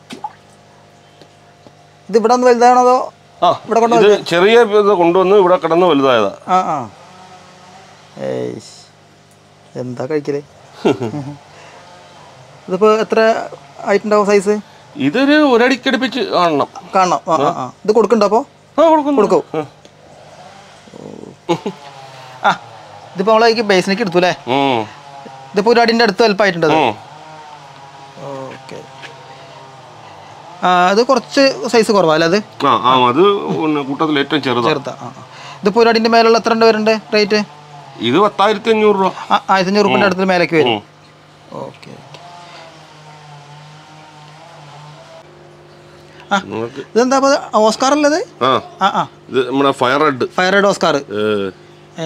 ഇത് ഇവിടെ ഒന്ന് വലുതാണോ അതോ ആ ഇത് ചെറിയ ഇത് കൊണ്ടുവന്ന് ഇവിടെ കിടന്ന് വലുതായതാ ആ ആ ഏയ് എന്താ കഴിക്കല് ഇതിപ്പോൾ എത്ര ആയിട്ടുണ്ടാവും സൈസ് ഇതൊരു ഒരടിക്കടുപ്പിച്ച് കാണണം കാണണം ആ ആ ആ ഇത് കൊടുക്കണ്ടോ അപ്പോൾ ആ കൊടുക്കുന്നു കൊടുക്കും ആ ഇതിപ്പോൾ നമ്മളേക്ക് ബേസിലേക്ക് എടുത്തു അല്ലേ ഉം. ഇതിപ്പോൾ ഒരു അടിൻ്റെ അടുത്ത് വലുപ്പമായിട്ടുണ്ട് ഉം. ഓക്കെ ആ അത് കുറച്ച് സൈസ് കുറവല്ലേ അത് ആ ആ അത് പിന്നെ കൂട്ടത്തിൽ ഏറ്റവും ചെറുതാ ചെറുതാ ആ ആ. ഇതിപ്പോൾ ഒരു അടിൻ്റെ മേലുള്ള എത്ര ഉണ്ട് വരുന്നുണ്ട് റേറ്റ് ഇത് പത്തായിരത്തി അഞ്ഞൂറ് രൂപ ആ ആയിരത്തി അഞ്ഞൂറ് റുപ്യൻ്റെ അടുത്ത് മേലേക്ക് വരും ഉം. ഓക്കെ ആ നമുക്ക് ഇതെന്താ അപ്പോൾ ഓസ്കാർ അല്ലത് ആ ആ ആ ഇത് നമ്മുടെ fire red fire red oscar ഏ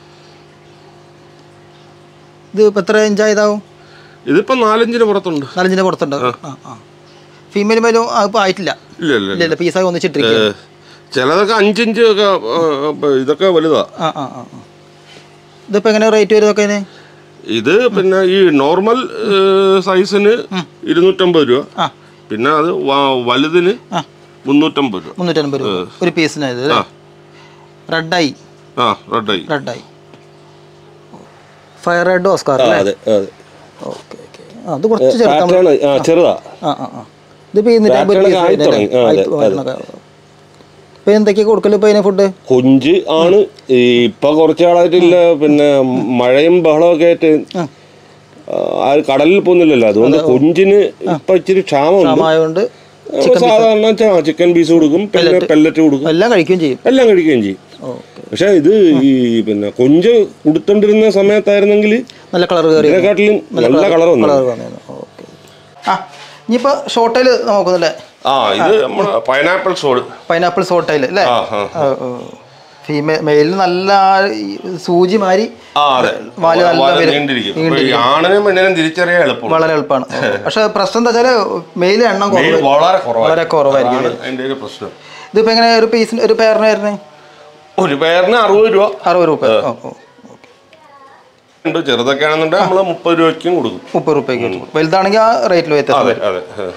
ഇത് ഇപ്പം എത്ര ഇഞ്ചായതാവും ഇതിപ്പോ നാലഞ്ചിന് പുറത്തുണ്ട് നാലഞ്ചിൻ്റെ പുറത്തുണ്ട് ആ ആ ഫീമെയിൽ മേലും ഇപ്പോൾ ആയിട്ടില്ല ഇല്ല ഇല്ല ഇല്ല ഇല്ല പീസായി ഒന്നിച്ചിട്ടിരിക്കുക ഏ, ചിലതൊക്കെ അഞ്ചിഞ്ച് ഒക്കെ ആ, ആ, ഇതൊക്കെ വലുതാ ആ ആ ആ ആ. ഇതിപ്പോൾ എങ്ങനെ റേറ്റ് വരും ഇതൊക്കെ ഇതിന് ഇത് പിന്നെ ഈ നോർമൽ സൈസിന് ഇരുന്നൂറ്റമ്പത് രൂപ ആ പിന്നെ അത് വ- വലുതിന് ആ മുന്നൂറ്റമ്പത് രൂപ മുന്നൂറ്റൻപത് രൂപ ഒരു പീസിന് ഇത് അല്ലേ റെഡായി ആ റെഡായി റെഡായി ഫയർ റെഡ് ഓസ്കാർ അല്ലേ അതെ അതെ ഓക്കെ ഓക്കെ ആ അത് കുറച്ച് ചേർത്താൽ ആ ചെറുതാ ആ ആ ആ ഇതിപ്പോൾ ഈ നൂറ്റമ്പത് Pattern പീസ് ആയി തുടങ്ങി. ആ, അതെ, ആയി- ഇപ്പൊ എന്തൊക്കെയാ കൊടുക്കല് ഇപ്പൊ ഇതിന് ഫുഡ് കൊഞ്ച് ആണ് ഈ ഇപ്പൊ കുറച്ച് നാളായിട്ടില്ല പിന്നെ മഴയും ബഹളമൊക്കെ ആയിട്ട് ആ, ആ കടലിൽ പോകുന്നില്ലല്ലോ അതുകൊണ്ട് കൊഞ്ചിന് ഇപ്പൊ ഇച്ചിരി ക്ഷാമമുണ്ട് ക്ഷാമമായതുകൊണ്ട് നമ്മള് സാധാരണ ച- ചിക്കൻ പീസ് കൊടുക്കും പിന്നെ പെല്ലറ്റ് കൊടുക്കും എല്ലാം കഴിക്കുകയും ചെയ്യും എല്ലാം കഴിക്കുകയും ചെയ്യും ഓക്കെ പക്ഷെ ഇത് ഈ പിന്നെ കൊഞ്ച് കൊടുത്തോണ്ടിരുന്ന സമയത്തായിരുന്നെങ്കിൽ നല്ല കളർ കയറി ഇതിനെക്കാട്ടിലും നല്ല കളർ വന്നു കളർ വന്നു ഓക്കെ ആ ഇനിയിപ്പോ ഷോട്ടയിൽ നോക്കുന്നില്ലേ ആ ഇത് നമ്മുടെ പൈനാപ്പിൾ സോഡ് പൈനാപ്പിൾ സോട്ടയിൽ അല്ലേ ആ ആ ഫീമെയിൽ മെയിലിൽ നല്ല ആ ഈ സൂചി മാരി ആ അതെ വാല് നല്ല വാല് വരും. നീണ്ടിരിക്കും അപ്പൊ ഈ ആണിനും പെണ്ണിനും തിരിച്ചറിയാൻ എളുപ്പമാണ് വളരെ എളുപ്പമാണ് പക്ഷെ പ്രശ്നം എന്താ വെച്ചാല് മെയിൽ എണ്ണം കുറവ് മെയിൽ വളരെ കുറവാണ് വളരെ കുറവായിരിക്കും അതാണ് അതിന്റെ ഒരു പ്രശ്നം ഇതിപ്പോ എങ്ങനെ ഒരു പീസിന് ഒരു പേരിന് വരുന്നത് ഒരു പേരിന് അറുപത് രൂപ അറുപത് രൂപ ഓ ഓ ഉണ്ട് ചെറുതൊക്കെ ആണെന്നുണ്ടെങ്കിൽ നമ്മൾ മുപ്പത് രൂപയ്ക്കും കൊടുക്കും മുപ്പത് രൂപയ്ക്ക് കിട്ടും വലുതാണെങ്കിൽ ആ റേറ്റിൽ വ്യത്യാസം അതെ വരും അതെ ആ.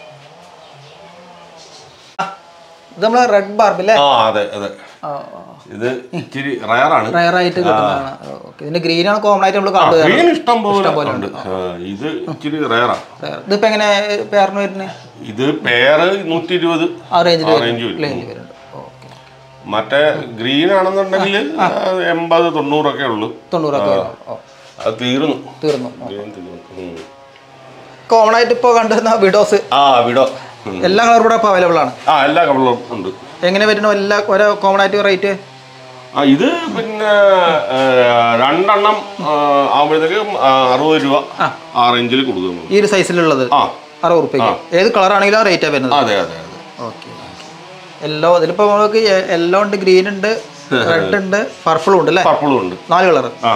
ഇത് നമ്മളെ റെഡ് ബാർബില്ലേ ആ അതെ അതെ ഇത് ഇച്ചിരി റയറാണ് റയർ ആയിട്ട് കിട്ടുന്നതാണ് ഓക്കെ ഇതിന്റെ ഗ്രീൻ ആണ് കോമൺ ആയിട്ട് നമ്മൾ കണ്ടു ഗ്രീൻ ഇഷ്ടം പോലെ ഉണ്ട് ആ, ഇത് ഇച്ചിരി റയറാ ഇതിപ്പോ എങ്ങനെ പേരിന് വരുന്നത് ഇത് പേര് നൂറ്റി ഇരുപത് ആ റേഞ്ചിൽ റേഞ്ച് വരും റേഞ്ച് വരുന്നുണ്ട് ഓക്കെ മറ്റേ ഗ്രീൻ ആണെന്നുണ്ടെങ്കിൽ എൺപത് തൊണ്ണൂറൊക്കെ ഉള്ളു തൊണ്ണൂറൊക്കെ വരും ഓ അത് തീർന്നു തീർന്നു ഗ്രീൻ തീർന്നു ഉം. കോമൺ ആയിട്ട് ഇപ്പോൾ കണ്ടുവരുന്ന വിഡോസ് ആ വിടോ ഉം. എല്ലാ കളറും കൂടെ ഇപ്പോൾ അവൈലബിൾ ആണ് ആ എല്ലാ കളറും ഉണ്ട് എങ്ങനെ വരുന്നു എല്ലാ ഓരോ കോമൺ ആയിട്ട് റേറ്റ് ആ ഇത് പിന്നെ ആ, രണ്ടെണ്ണം ആ, ആവുമ്പോഴത്തേക്കും ആ, അറുപത് രൂപ ആ റേഞ്ചിൽ കൊടുക്കുന്നു ഈ ഒരു സൈസിലുള്ളത് ആ അറുപത് റുപ്യക്ക് ഏത് കളർ ആണെങ്കിലും ആ റേറ്റാണ് വരുന്നത് അതെ അതെ അതെ ഓക്കെ യെല്ലോ ഇതിലിപ്പോൾ നമുക്ക് യെല്ലോ ഉണ്ട് ഗ്രീൻ ഉണ്ട് റെഡ് ഉണ്ട് പർപ്പിളും ഉണ്ട് അല്ലേ പർപ്പിളും ഉണ്ട് നാല് കളർ ആ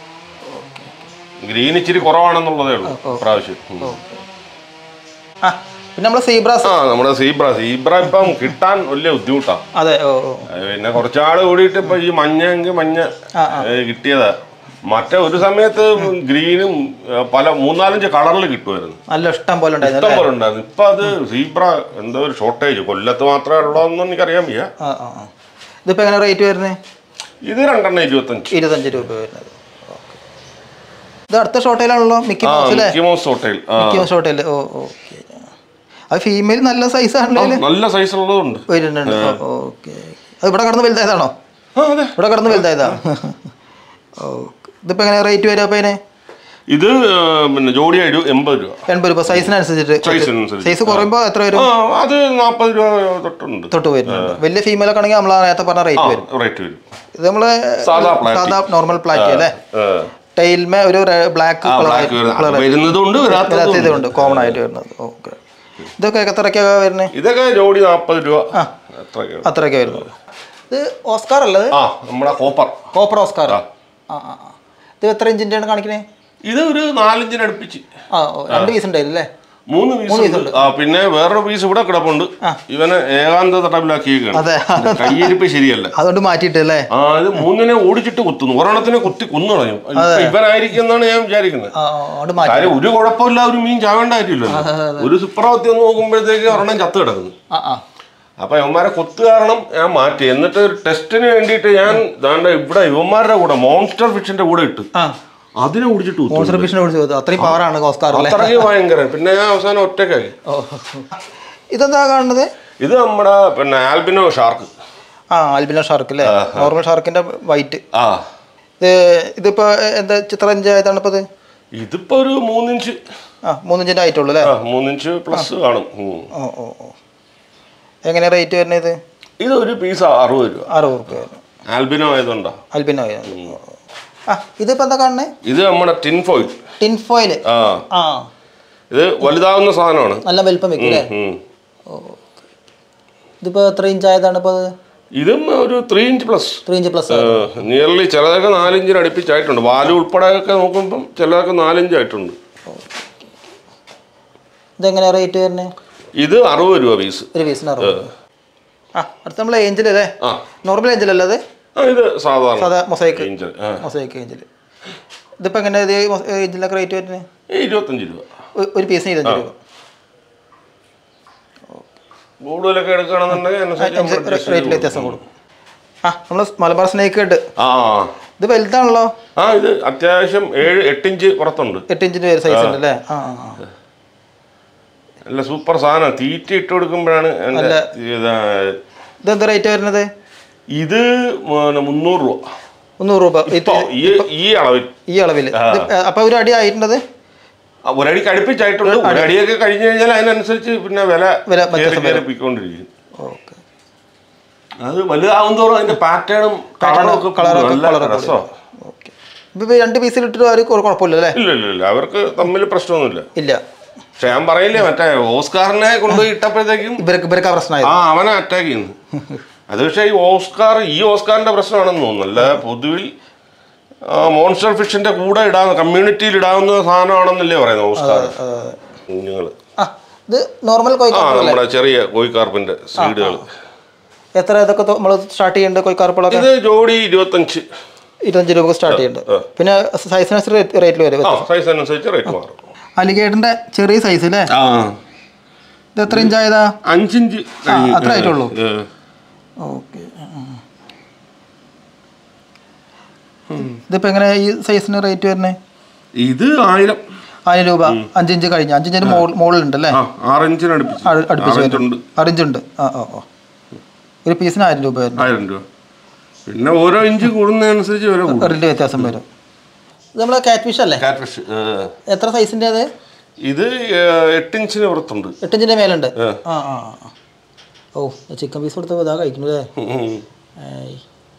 ഗ്രീൻ ഇച്ചിരി കുറവാണെന്നുള്ളതേ ഉള്ളൂ പ്രാവശ്യം ഉം. ആ പിന്നെ നമ്മൾ സീബ്രാസ് ആ നമ്മുടെ സീബ്ര സീബ്ര ഇപ്പം കിട്ടാൻ വലിയ ബുദ്ധിമുട്ടാ അതെ ഓ ഓ അത് പിന്നെ കുറച്ചാൾ കൂടിയിട്ട് ഇപ്പൊ ഈ മഞ്ഞ എങ്കിൽ മഞ്ഞ ഏ, കിട്ടിയതാ മറ്റേ ഒരു സമയത്ത് ഗ്രീനും ഏ, പല മൂന്നാലഞ്ച് കളറിൽ കിട്ടുമായിരുന്നു നല്ല ഇഷ്ടം പോലെ ഉണ്ടായിരുന്നു ഇഷ്ടം പോലെ ഉണ്ടായിരുന്നു ഇപ്പൊ അത് സീബ്ര എന്തോ ഒരു ഷോർട്ടേജ് കൊല്ലത്ത് മാത്രമേ ഉള്ളതെന്ന് എനിക്കറിയാൻ വയ്യ ആ ആ ആ ഇതിപ്പോൾ എങ്ങനെ റേറ്റ് വരുന്നത് ഇത് രണ്ടെണ്ണം ഇരുപത്തഞ്ച് ഇരുപത്തഞ്ച് രൂപ വരുന്നത് ഓക്കെ ഇത് അടുത്ത ഷോട്ടയിലാണല്ലോ മിക്കി ആ മൗസ് അല്ലേ മിക്കി മൗസ് ഹോട്ടൽ ആ മിക്കി മൗസ് ഷോട്ടയിൽ ഓ ഓക്കെ അത് ഫീമെയിൽ നല്ല സൈസ് ആണല്ലോ നല്ല സൈസ് ഉള്ളതുണ്ട് വരുന്നുണ്ട് ഓക്കെ അത് ഇവിടെ കടന്ന് വലുതായതാണോ ആ അതെ ഇവിടെ കടന്ന് വലുതായതാ ഓ ഇതിപ്പോൾ എങ്ങനെ റേറ്റ് വരും അപ്പോൾ അതിന് ഇത് ഏ, പിന്നെ ജോഡിയായിട്ട് എൺപത് രൂപ എൺപത് രൂപ സൈസിനനുസരിച്ചിട്ട് സൈസിനനുസരിച്ച് സൈസ് കുറയുമ്പോൾ എത്ര വരും ആ അത് നാൽപ്പത് രൂപ തൊട്ടുണ്ട് തൊട്ട് വരുന്നുണ്ട് വലിയ ഫീമെയിൽ ഒക്കെ ആണെങ്കിൽ നമ്മൾ നേരത്തെ പറഞ്ഞ റേറ്റ് വരും റേറ്റ് വരും ഇത് നമ്മൾ സാധാ പ്ലാറ്റി. സാധാ നോർമൽ പ്ലാറ്റി അല്ലേ ഏ. ടൈൽമേ ഒരു ബ്ലാക്ക് ആ കളർ ബ്ലാക്ക് വരുന്നത് വരുന്നതുകൊണ്ട് വരാത്തതും ഇതുണ്ട് കോമൺ ആയിട്ട് വരുന്നത് ഓക്കെ ഇതൊക്കെ എത്രയൊക്കെയാ വരുന്നത് ഇതൊക്കെ ജോഡി നാൽപ്പത് രൂപ അത്രയൊക്കെ അത്രയൊക്കെ വരുന്നത് ഇത് ഓസ്കാർ അല്ലത് ആ നമ്മുടെ കോപ്പർ കോപ്പർ ഓസ്കാർ ആ ആ ആ ഇത് എത്ര ഇഞ്ചിൻ്റെ ആണ് കാണിക്കണേ ഇത് ഒരു നാലഞ്ചിന് അടുപ്പിച്ച് ആ ഓ, രണ്ട് പീസ് ഉണ്ടായിരുന്നു അല്ലേ മൂന്ന് പീസ് ഉണ്ട് ആ പിന്നെ വേറൊരു പീസ് ഇവിടെ കിടപ്പുണ്ട് ഇവനെ ഏകാന്ത തടവിലാക്കിയേക്കാണ് അതെ കയ്യിരിപ്പ് ശരിയല്ല അതുകൊണ്ട് മാറ്റിയിട്ട് അല്ലേ ആ ഇത് മൂന്നിനെ ഓടിച്ചിട്ട് കുത്തുന്നു ഒരെണ്ണത്തിനെ കുത്തി കൊന്നു കളഞ്ഞു ഇപ്പൊ ഇവനായിരിക്കും എന്നാണ് ഞാൻ വിചാരിക്കുന്നത് ആ ആ, അതുകൊണ്ട് മാറ്റി കാര്യം ഒരു കുഴപ്പമില്ല ഒരു മീൻ ചാവേണ്ട കാര്യമില്ലല്ലോ ഒരു സുപ്രവത്തി ഒന്ന് നോക്കുമ്പോഴത്തേക്ക് ഒരെണ്ണം ചത്ത് കിടക്കുന്നു ആ ആ അപ്പൊ ഇവന്മാരെ കൊത്തു കാരണം ഞാൻ മാറ്റി എന്നിട്ട് ഒരു ടെസ്റ്റിന് വേണ്ടിയിട്ട് ഞാൻ ദാണ്ട ഇവിടെ ഇവന്മാരുടെ കൂടെ മോൺസ്റ്റർ ഫിഷിന്റെ കൂടെ ഇട്ട് ആ അതിനെ ഓടിച്ചിട്ട് കുത്തു മോൺസ്റ്റർ ഫിഷിനെ വിളിച്ച് ചോദിച്ചു അത്രയും പവറാണ് ഓസ്കാർ അല്ലേ അത്രയ്ക്ക് ഭയങ്കര പിന്നെ ഞാൻ അവസാനം ഒറ്റക്കായി ഓ ഇതെന്താ കാണുന്നത് ഇത് നമ്മുടെ പിന്നെ ആൽബിനോ ഷാർക്ക് ആ ആൽബിനോ ഷാർക്ക് അല്ലേ നോർമൽ ഷാർക്കിന്റെ വൈറ്റ് ആ ഇത് ഇതിപ്പോ എന്താ ചിത്ര ഇഞ്ച് ആയതാണ് ഇപ്പൊ ഇത് ഇതിപ്പോ ഒരു മൂന്നിഞ്ച് ആ മൂന്നിഞ്ചിന്റെ ആയിട്ടുള്ളൂ അല്ലേ ആ മൂന്നിഞ്ച് പ്ലസ് കാണും ഉം. ഓ ഓ ഓ എങ്ങനെ റേറ്റ് വരുന്നത് ഇത് ഇത് ഒരു പീസ് അറുപത് രൂപ അറുപത് റുപ്യ വരും ആൽബിനോ ആയതുകൊണ്ടാ അൽബിനോ ആ ഇതിപ്പോ എന്താ കാണുന്നത് ഇത് നമ്മുടെ ടിൻ ഫോയിൽ ടിൻ ഫോയില് ആ ആ ഇത് വലുതാവുന്ന സാധനമാണ് നല്ല വലിപ്പം വെക്കും അല്ലേ ഉം. ഇതിപ്പോ എത്ര ഇഞ്ച് ആയതാണ് ഇപ്പൊ അത് ഇതും ഒരു three inch plus three inch plus nearly ചിലതൊക്കെ നാലിഞ്ചിന് അടുപ്പിച്ചായിട്ടുണ്ട് വാല് ഉൾപ്പെടെ ഒക്കെ നോക്കുമ്പം ചിലതൊക്കെ നാലിഞ്ച് ആയിട്ടുണ്ട് ഇതെങ്ങനെയാ റേറ്റ് വരുന്നത് ഇത് അറുപത് രൂപ പീസ് ഒരു പീസിന് അറുപത് ആ അടുത്ത നമ്മൾ ഏഞ്ചൽ അല്ലേ ആ നോർമൽ ഏഞ്ചൽ അല്ലേ അത് ആ ഇത് സാധാരണ സാധാ മൊസൈക്ക് ഏഞ്ചൽ ആ മൊസൈക്ക് ഏഞ്ചൽ ഇതിപ്പോ എങ്ങനെ ഇത് ഏഞ്ചിലൊക്കെ റേറ്റ് വരുന്നത് ഈ ഇരുപത്തഞ്ച് രൂപ ഒരു പീസിന് ഇരുപത്തഞ്ച് രൂപ കൂടുതലൊക്കെ എടുക്കുകയാണെന്നുണ്ടെങ്കിൽ അതിനനുസരിച്ച് നമ്മൾ adjust ചെയ്ത് റേറ്റിൽ വ്യത്യാസം കൊടുക്കും ആ നമ്മൾ മലബാർ സ്നേക്ക് ഉണ്ട് ആ ഇത് വലുതാണല്ലോ ആ ഇത് അത്യാവശ്യം ഏഴ് എട്ടിഞ്ച് പുറത്തുണ്ട് എട്ട് ഇഞ്ചിന്റെ സൈസ് ഉണ്ട് അല്ലേ ആ ആ ആ. നല്ല സൂപ്പർ സാധനം തീറ്റ ഇട്ട് കൊടുക്കുമ്പോഴാണ് എൻ്റെ ഇതാ ഇതെന്താ റേറ്റ് വരുന്നത് ഇത് പിന്നെ മുന്നൂറ് രൂപ മുന്നൂറ് രൂപ ഇത് ഇപ്പൊ ഈ ഈ അളവിൽ ഈ അളവിൽ അപ്പൊ ഒരു അടി ആയിട്ടുണ്ടത് ആ, ഒരടിക്ക് അടുപ്പിച്ചായിട്ടുണ്ട് ഒരടിയൊക്കെ കഴിഞ്ഞു കഴിഞ്ഞാൽ അതിനനുസരിച്ച് പിന്നെ വില വില കയറി വ്യത്യാസം കയറി പോയിക്കൊണ്ടിരിക്കും ഓക്കെ അത് വലുതാവും തോറും അതിന്റെ പാറ്റേണും കളറും ഒക്കെ കളറൊക്കെ നല്ല കളർ രസമാണ് ഓക്കെ ഇപ്പൊ രണ്ട് പീസിൽ ഇട്ടിട്ട് ഒരു കുഴപ്പമില്ല അല്ലേ ഇല്ല ഇല്ല ഇല്ല അവർക്ക് തമ്മിൽ പ്രശ്നമൊന്നുമില്ല ഇല്ല പക്ഷെ ഞാൻ പറയില്ലേ മറ്റേ ഓസ്കാറിനെ കൊണ്ടുപോയി ഇട്ടപ്പോഴത്തേക്കും ഇവർക്ക് ഇവർക്ക് ആ പ്രശ്നമായത് ആ അവനെ അറ്റാക്ക് ചെയ്യുന്നു അത് പക്ഷേ ഈ ഓസ്കാർ ഈ ഓസ്കാറിന്റെ പ്രശ്നമാണെന്ന് തോന്നുന്നു അല്ല പൊതുവിൽ മോൺസ്റ്റർ ഫിഷിന്റെ കൂടെ ഇടാവുന്ന കമ്മ്യൂണിറ്റിയിൽ ഇടാവുന്ന സാധനമാണെന്നല്ലേ പറയുന്നത് ഓസ്കാർ കുഞ്ഞുങ്ങൾ ആ ഇത് നോർമൽ ആ കോഴിക്കാർപ്പ് നമ്മുടെ ചെറിയ കോഴിക്കാർപ്പിന്റെ സീഡുകൾ എത്ര ഇതൊക്കെ നമ്മൾ സ്റ്റാർട്ട് ചെയ്യുന്നുണ്ട് കോഴിക്കാർപ്പുകളൊക്കെ ഇത് ജോഡി ഇരുപത്തഞ്ച് ഇരുപത്തഞ്ച് രൂപ സ്റ്റാർട്ട് ചെയ്യുന്നുണ്ട് പിന്നെ സൈസിനനുസരിച്ച് റേറ്റിൽ വരും ആ സൈസ് അനുസരിച്ച് റേറ്റ് മാറും അലിഗേറ്ററിന്റെ ചെറിയ സൈസ് അല്ലേ ആ ഇത് എത്ര ഇഞ്ച് ആയതാ അഞ്ചിഞ്ച് അത്ര ആയിട്ടുള്ളൂ? ഓക്കെ ഇതിപ്പോ എങ്ങനെ ഈ സൈസിന് റേറ്റ് വരുന്നത് ഇത് ആയിരം ആയിരം രൂപ അഞ്ചിഞ്ച് കഴിഞ്ഞ അഞ്ചിഞ്ചിന് മുകളിലുണ്ട് അല്ലേ ആ ആറിഞ്ചിന് അടുപ്പിച്ച് അ- അടുപ്പിച്ച് ആറിഞ്ചുണ്ട് അറിഞ്ചുണ്ട് ആ ആ ആ ഒരു പീസിന് ആയിരം രൂപ വരുന്നു ആയിരം രൂപ പിന്നെ ഓരോ ഇഞ്ച് കൂടുന്നതനുസരിച്ച് വില കൂടും റേറ്റ് വ്യത്യാസം വരും ഇത് നമ്മളെ കാറ്റ് ഫിഷ് അല്ലേ കാറ്റ് ഫിഷ് എത്ര സൈസിന്റെ അത് ഇത് ഏഹ്, എട്ട് ഇഞ്ചിന് പുറത്തുണ്ട് എട്ടിഞ്ചിന്റെ മേലുണ്ട് ആ. ആ ആ ആ. ഓ ചിക്കൻ പീസ് കൊടുത്തപ്പോൾ ഇതാ കഴിക്കുന്നു അല്ലേ ഉം. ഏയ്.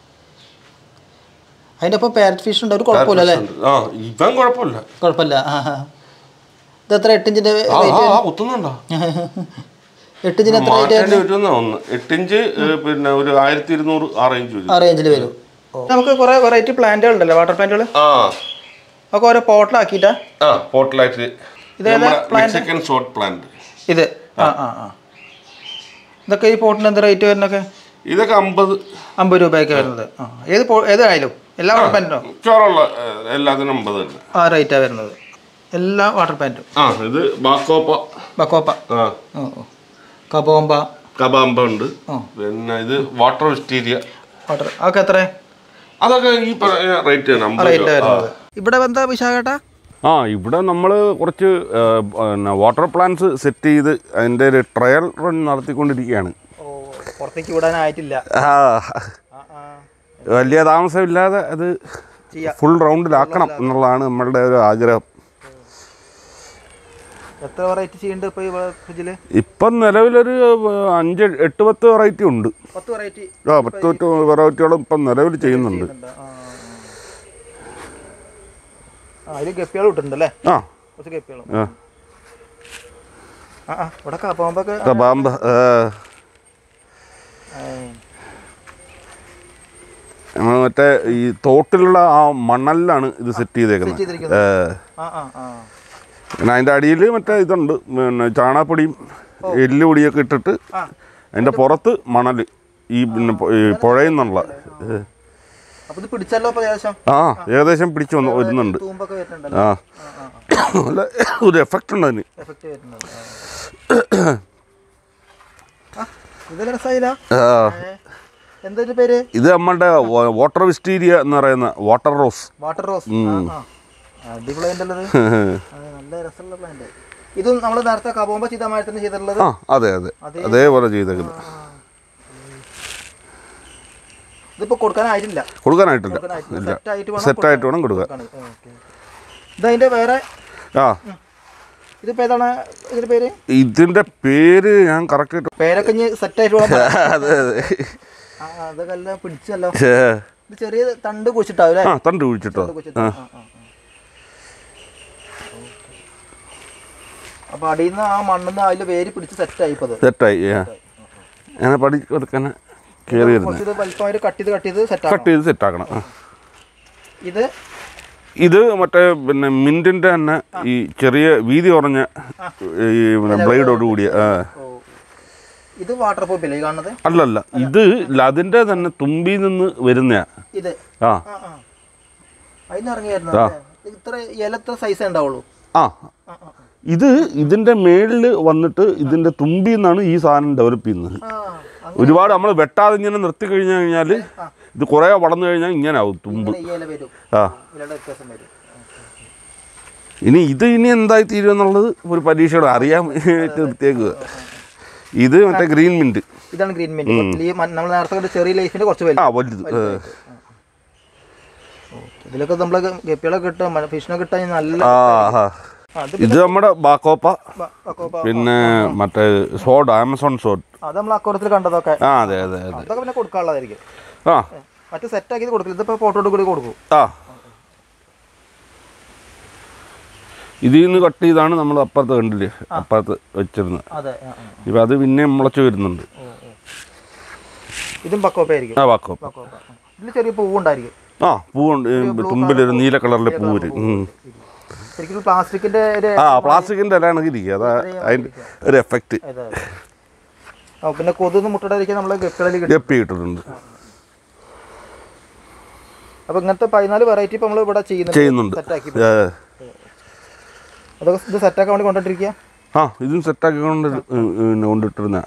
അതിന്റെ ഒപ്പം പാരറ്റ് ഫിഷ് ഉണ്ട് ഒരു കുഴപ്പമില്ല അല്ലേ ഉണ്ട്. ആ ഇവൻ കുഴപ്പമില്ല കുഴപ്പമില്ല ആ ആ ഇത് എത്ര എട്ടിഞ്ചിന്റെ ആ ആ, ആ കുത്തുന്നുണ്ടോ എട്ടിഞ്ചിന് എത്ര റേറ്റ് മാറ്റേണ്ടി പറ്റുന്ന ഒന്ന് എട്ടിഞ്ച് ഏഹ്, പിന്നെ ഒരു ആയിരത്തി ഇരുന്നൂറ് ആ റേഞ്ച് വരും ആ റേഞ്ചിൽ വരും നമുക്ക് കുറെ വെറൈറ്റി പ്ലാന്റുകൾ ഉണ്ടല്ലോ വാട്ടർ പ്ലാന്റുകൾ ആ ഒക്കെ ഓരോ പോട്ടിലാക്കിയിട്ടാ ആ പോർട്ടലായിട്ട് ഇതേതാ plant? മെക്സിക്കൻ ഷോർട്ട് പ്ലാന്റ് ഇത് ആ ആ ആ ഇതൊക്കെ ഈ പോട്ടിന് എന്ത് റേറ്റ് വരുന്നൊക്കെ ഇതൊക്കെ അമ്പത് അമ്പത് രൂപയൊക്കെ വരുന്നത് ആ ഏത് പോ ഏതായാലും എല്ലാ വാട്ടർ പാൻറ്റിനോ ചോറുള്ള ഏഹ്, എല്ലാത്തിനും അമ്പത് തന്നെ ആ റേറ്റാണ് വരുന്നത് എല്ലാ വാട്ടർ പാൻറ്റും ആ ഇത് ബാക്കോപ്പ ബക്കോപ്പ ആ ഓ ഓ കബോമ്പ കബാമ്പ ഉണ്ട് ആ. പിന്നെ ഇത് വാട്ടർ വിസ്റ്റീരിയ വാട്ടർ അതൊക്കെ എത്ര അതൊക്കെ ഈ പറഞ്ഞ റേറ്റ് തന്നെ അമ്പത് റേറ്റ് രൂപ ആ. വരുന്നത് ഇവിടെ എന്താ വിശാഖേട്ടാ ആ ഇവിടെ നമ്മൾ കുറച്ച് ആ, പിന്നെ വാട്ടർ പ്ലാന്റ്സ് സെറ്റ് ചെയ്ത് അതിൻ്റെ ഒരു ട്രയൽ റൺ നടത്തിക്കൊണ്ടിരിക്കുകയാണ് ഓ പുറത്തേക്ക് വിടാനായിട്ടില്ല ആ, ആ ആ വലിയ താമസമില്ലാതെ അത് ചെയ്യാം ഫുൾ റൗണ്ടിലാക്കണം എന്നുള്ളതാണ് നമ്മളുടെ ഒരു ആഗ്രഹം എത്ര വെറൈറ്റി ചെയ്യുന്നുണ്ട് ഇപ്പോൾ ഈ ഫ്രിഡ്ജിൽ ഇപ്പം നിലവിലൊരു അഞ്ച് എട്ട് പത്ത് വെറൈറ്റി ഉണ്ട് പത്ത് വെറൈറ്റി ആ പത്ത് പത്ത് വെറൈറ്റികളും ഇപ്പം നിലവിൽ ചെയ്യുന്നുണ്ട് ആ ആ അതിൽ ഗപ്പികൾ ഇട്ടിട്ടുണ്ടല്ലേ ആ കുറച്ച് ഗപ്പികളും ആ ആ ആ ഇവിടെ കബോമ്പൊക്കെ കബാമ്പ് ആ, നമ്മൾ മറ്റേ ഈ തോട്ടിലുള്ള ആ മണലിലാണ് ഇത് സെറ്റ് ചെയ്തേക്കുന്നത് ചെയ്തിരിക്കുന്നത് ഏ, ആ ആ ആ പിന്നെ അതിൻ്റെ അടിയിൽ മറ്റേ ഇതുണ്ട് പിന്നെ ചാണകപ്പൊടിയും എല്ലുപൊടിയൊക്കെ ഇട്ടിട്ട് ആ. അതിൻ്റെ പുറത്ത് മണൽ ഈ പിന്നെ പൊ- ഈ പുഴയിൽ നിന്നുള്ള ഏ. അപ്പൊ ഇത് പിടിച്ചല്ലോ ഇപ്പൊ ഏകദേശം ആ ഏകദേശം പിടിച്ചു വന്ന് വരുന്നുണ്ട് തൂമ്പൊക്കെ വരുന്നുണ്ടല്ലോ ആ ആ ആ നല്ല ഒരു എഫക്റ്റ് ഉണ്ട് അതിന് എഫക്റ്റ് വരുന്നുണ്ട് ആ. ആ ഇതെല്ലാം രസമായില്ല ആ, എന്താ ഇതിന്റെ പേര് ഇത് നമ്മളുടെ വാട്ടർ വിസ്റ്റീരിയ എന്ന് പറയുന്ന വാട്ടർ റോസ് വാട്ടർ റോസ് ആ ആ അടിപൊളി ഉണ്ടല്ലോ ഇത്. ആ, നല്ല രസമുള്ള പ്ലാന്റ് ഇതും നമ്മൾ നേരത്തെ കബോമ്പ ചെയ്ത മാതിരി തന്നെ ചെയ്തിട്ടുള്ളത് ആ അതെ അതെ അതേപോലെ ചെയ്തേക്കുന്നത് ഇതിപ്പോ കൊടുക്കാനായിട്ടില്ല കൊടുക്കാനായിട്ടില്ല കൊടുക്കാനായിട്ടില്ല ഇല്ല സെറ്റ് ആയിട്ട് വേണം സെറ്റായിട്ട് വേണം കൊടുക്കാൻ കൊടുക്കാൻ. ആ, ഓക്കേ. ഇതതിന്റെ വേറെ ആ ഇതിപ്പോ ഏതാണ് ഇതിന്റെ പേര് ഇതിൻ്റെ പേര് ഞാൻ കറക്റ്റ് പേരൊക്കെ ഇനി സെറ്റ് ആയിട്ട് വേണം പറയാൻ. അതെ അതെ ആ അതൊക്കെ എല്ലാം പിടിച്ചല്ലോ ഛേ. ഇത് ചെറിയ തണ്ട് കുഴിച്ചിട്ടാവും അല്ലേ ആ തണ്ട് കുഴിച്ചിട്ടോ തണ്ട് കുഴിച്ചിട്ട്. ആ, ആ, ആ. അപ്പൊ അടിയിൽ നിന്ന് ആ മണ്ണിന്ന് അതിൽ വേര് പിടിച്ച് സെറ്റ് ആയിപ്പത് സെറ്റായി ആ. അങ്ങനെ പടി കൊടുക്കാൻ കയറി വരുന്നത് കുറച്ച് ഇത് വലിപ്പമായിട്ട് കട്ട് ചെയ്ത് കട്ട് ചെയ്ത് സെറ്റ് കട്ട് ചെയ്ത് സെറ്റാക്കണം ആ. ഇത് ഇത് മറ്റേ പിന്നെ മിൻറ്റിൻ്റെ തന്നെ ഈ ചെറിയ വീതി കുറഞ്ഞ ഈ പിന്നെ ബ്ലേഡോട് കൂടിയ ആ. ഓ, ഇത് വാട്ടർ പ്രൂഫ് ഇല്ലേ ഈ കാണുന്നത് അല്ലല്ല ഇത് അതിൻ്റെ തന്നെ തുമ്പിൽ നിന്ന് വരുന്ന ഇത് ആ ആ ആ അതിന് ഇറങ്ങിയായിരുന്നു ഇത്ര ഇല ഇത്ര സൈസേ ഉണ്ടാവുള്ളൂ ആ ആ ആ ഇത് ഇതിൻ്റെ മേളിൽ വന്നിട്ട് ഇതിൻ്റെ തുമ്പിൽ നിന്നാണ് ഈ സാധനം ഡെവലപ്പ് ചെയ്യുന്നത് ആ അങ്ങനെ ഒരുപാട് നമ്മൾ വെട്ടാതെ ഇങ്ങനെ നിർത്തി കഴിഞ്ഞു കഴിഞ്ഞാൽ ഇത് കുറേ വളർന്നു കഴിഞ്ഞാൽ ഇങ്ങനെ ആവും തുമ്പ് ഈ ഇല വരും ആ ഇലയുടെ വ്യത്യാസം വരും ഇനി ഇത് ഇനി എന്തായി തീരും എന്നുള്ളത് ഒരു പരീക്ഷയുടെ അറിയാൻ വേണ്ടി നിർത്തിയേക്കുക ഇത് മറ്റേ ഗ്രീൻ മിൻറ്റ് ഇതാണ് ഗ്രീൻ മിന്റ് ഈ നമ്മൾ നേരത്തെ കണ്ട ചെറിയ ലൈഫിന്റെ കുറച്ച് വലുത് ആ വലുത് ഏ. ഇതിലൊക്കെ നമ്മള് ഗപ്പികളൊക്കെ കിട്ടും ഫിഷിനൊക്കെ കിട്ടാൻ നല്ല ആ ആ ആ, ഇത് ഇത് നമ്മുടെ ബാക്കോപ്പ ബ- ബക്കോപ്പ. പിന്നെ മറ്റേ സോഡ് ആമസോൺ സോഡ് അത് നമ്മൾ അക്കൗണ്ടത്തിൽ കണ്ടതൊക്കെ ആ അതെ അതെ അതെ അതൊക്കെ പിന്നെ കൊടുക്കാനുള്ളതായിരിക്കും ആ മറ്റു സെറ്റ് ആക്കി കൊടുക്കില്ല ഇതിപ്പോ ഫോട്ടോ കൂടി കൊടുക്കും ആ ഇതിൽ നിന്ന് കട്ട് ചെയ്താണ് നമ്മൾ അപ്പുറത്ത് കണ്ടില്ലേ അപ്പുറത്ത് വെച്ചിരുന്നത് അതെ ആ, ആ. ഇപ്പം അത് പിന്നെ മുളച്ച് വരുന്നുണ്ട് ഇതും ബക്കോപ്പ ആയിരിക്കും ആ ബാക്കോപ്പ ബക്കോപ്പ ഇതിൽ ചെറിയ പൂവുണ്ടായിരിക്കും ആ പൂവുണ്ട് തുമ്പിലൊരു നീല കളറിലെ പൂ വരും ഉം. ശരിക്കും പ്ലാസ്റ്റിക്കിന്റെ ഒരു ആ പ്ലാസ്റ്റിക്കിൻ്റെ ഇലയാണെങ്കിൽ ഇരിക്കുക അതാ അതിൻ്റെ ഒരു എഫക്റ്റ് ഇത്. ആ, പിന്നെ കൊതുന്ന് മുട്ടടാതിരിക്കാൻ നമ്മള് ഗപ്പികളിൽ കിട്ടും ഗപ്പി കിട്ടുന്നുണ്ട് അപ്പൊ ഇങ്ങനത്തെ പതിനാല് വെറൈറ്റി ഇപ്പൊ നമ്മൾ ഇവിടെ ചെയ്യുന്നുണ്ട് ചെയ്യുന്നുണ്ട് സെറ്റാക്കി ഏ. അതൊക്കെ ഇത് സെറ്റാക്കാൻ വേണ്ടി കൊണ്ടിട്ടിരിക്കുക ആ ഇതും സെറ്റാക്കി കൊണ്ട് പിന്നെ കൊണ്ടിട്ടിരുന്ന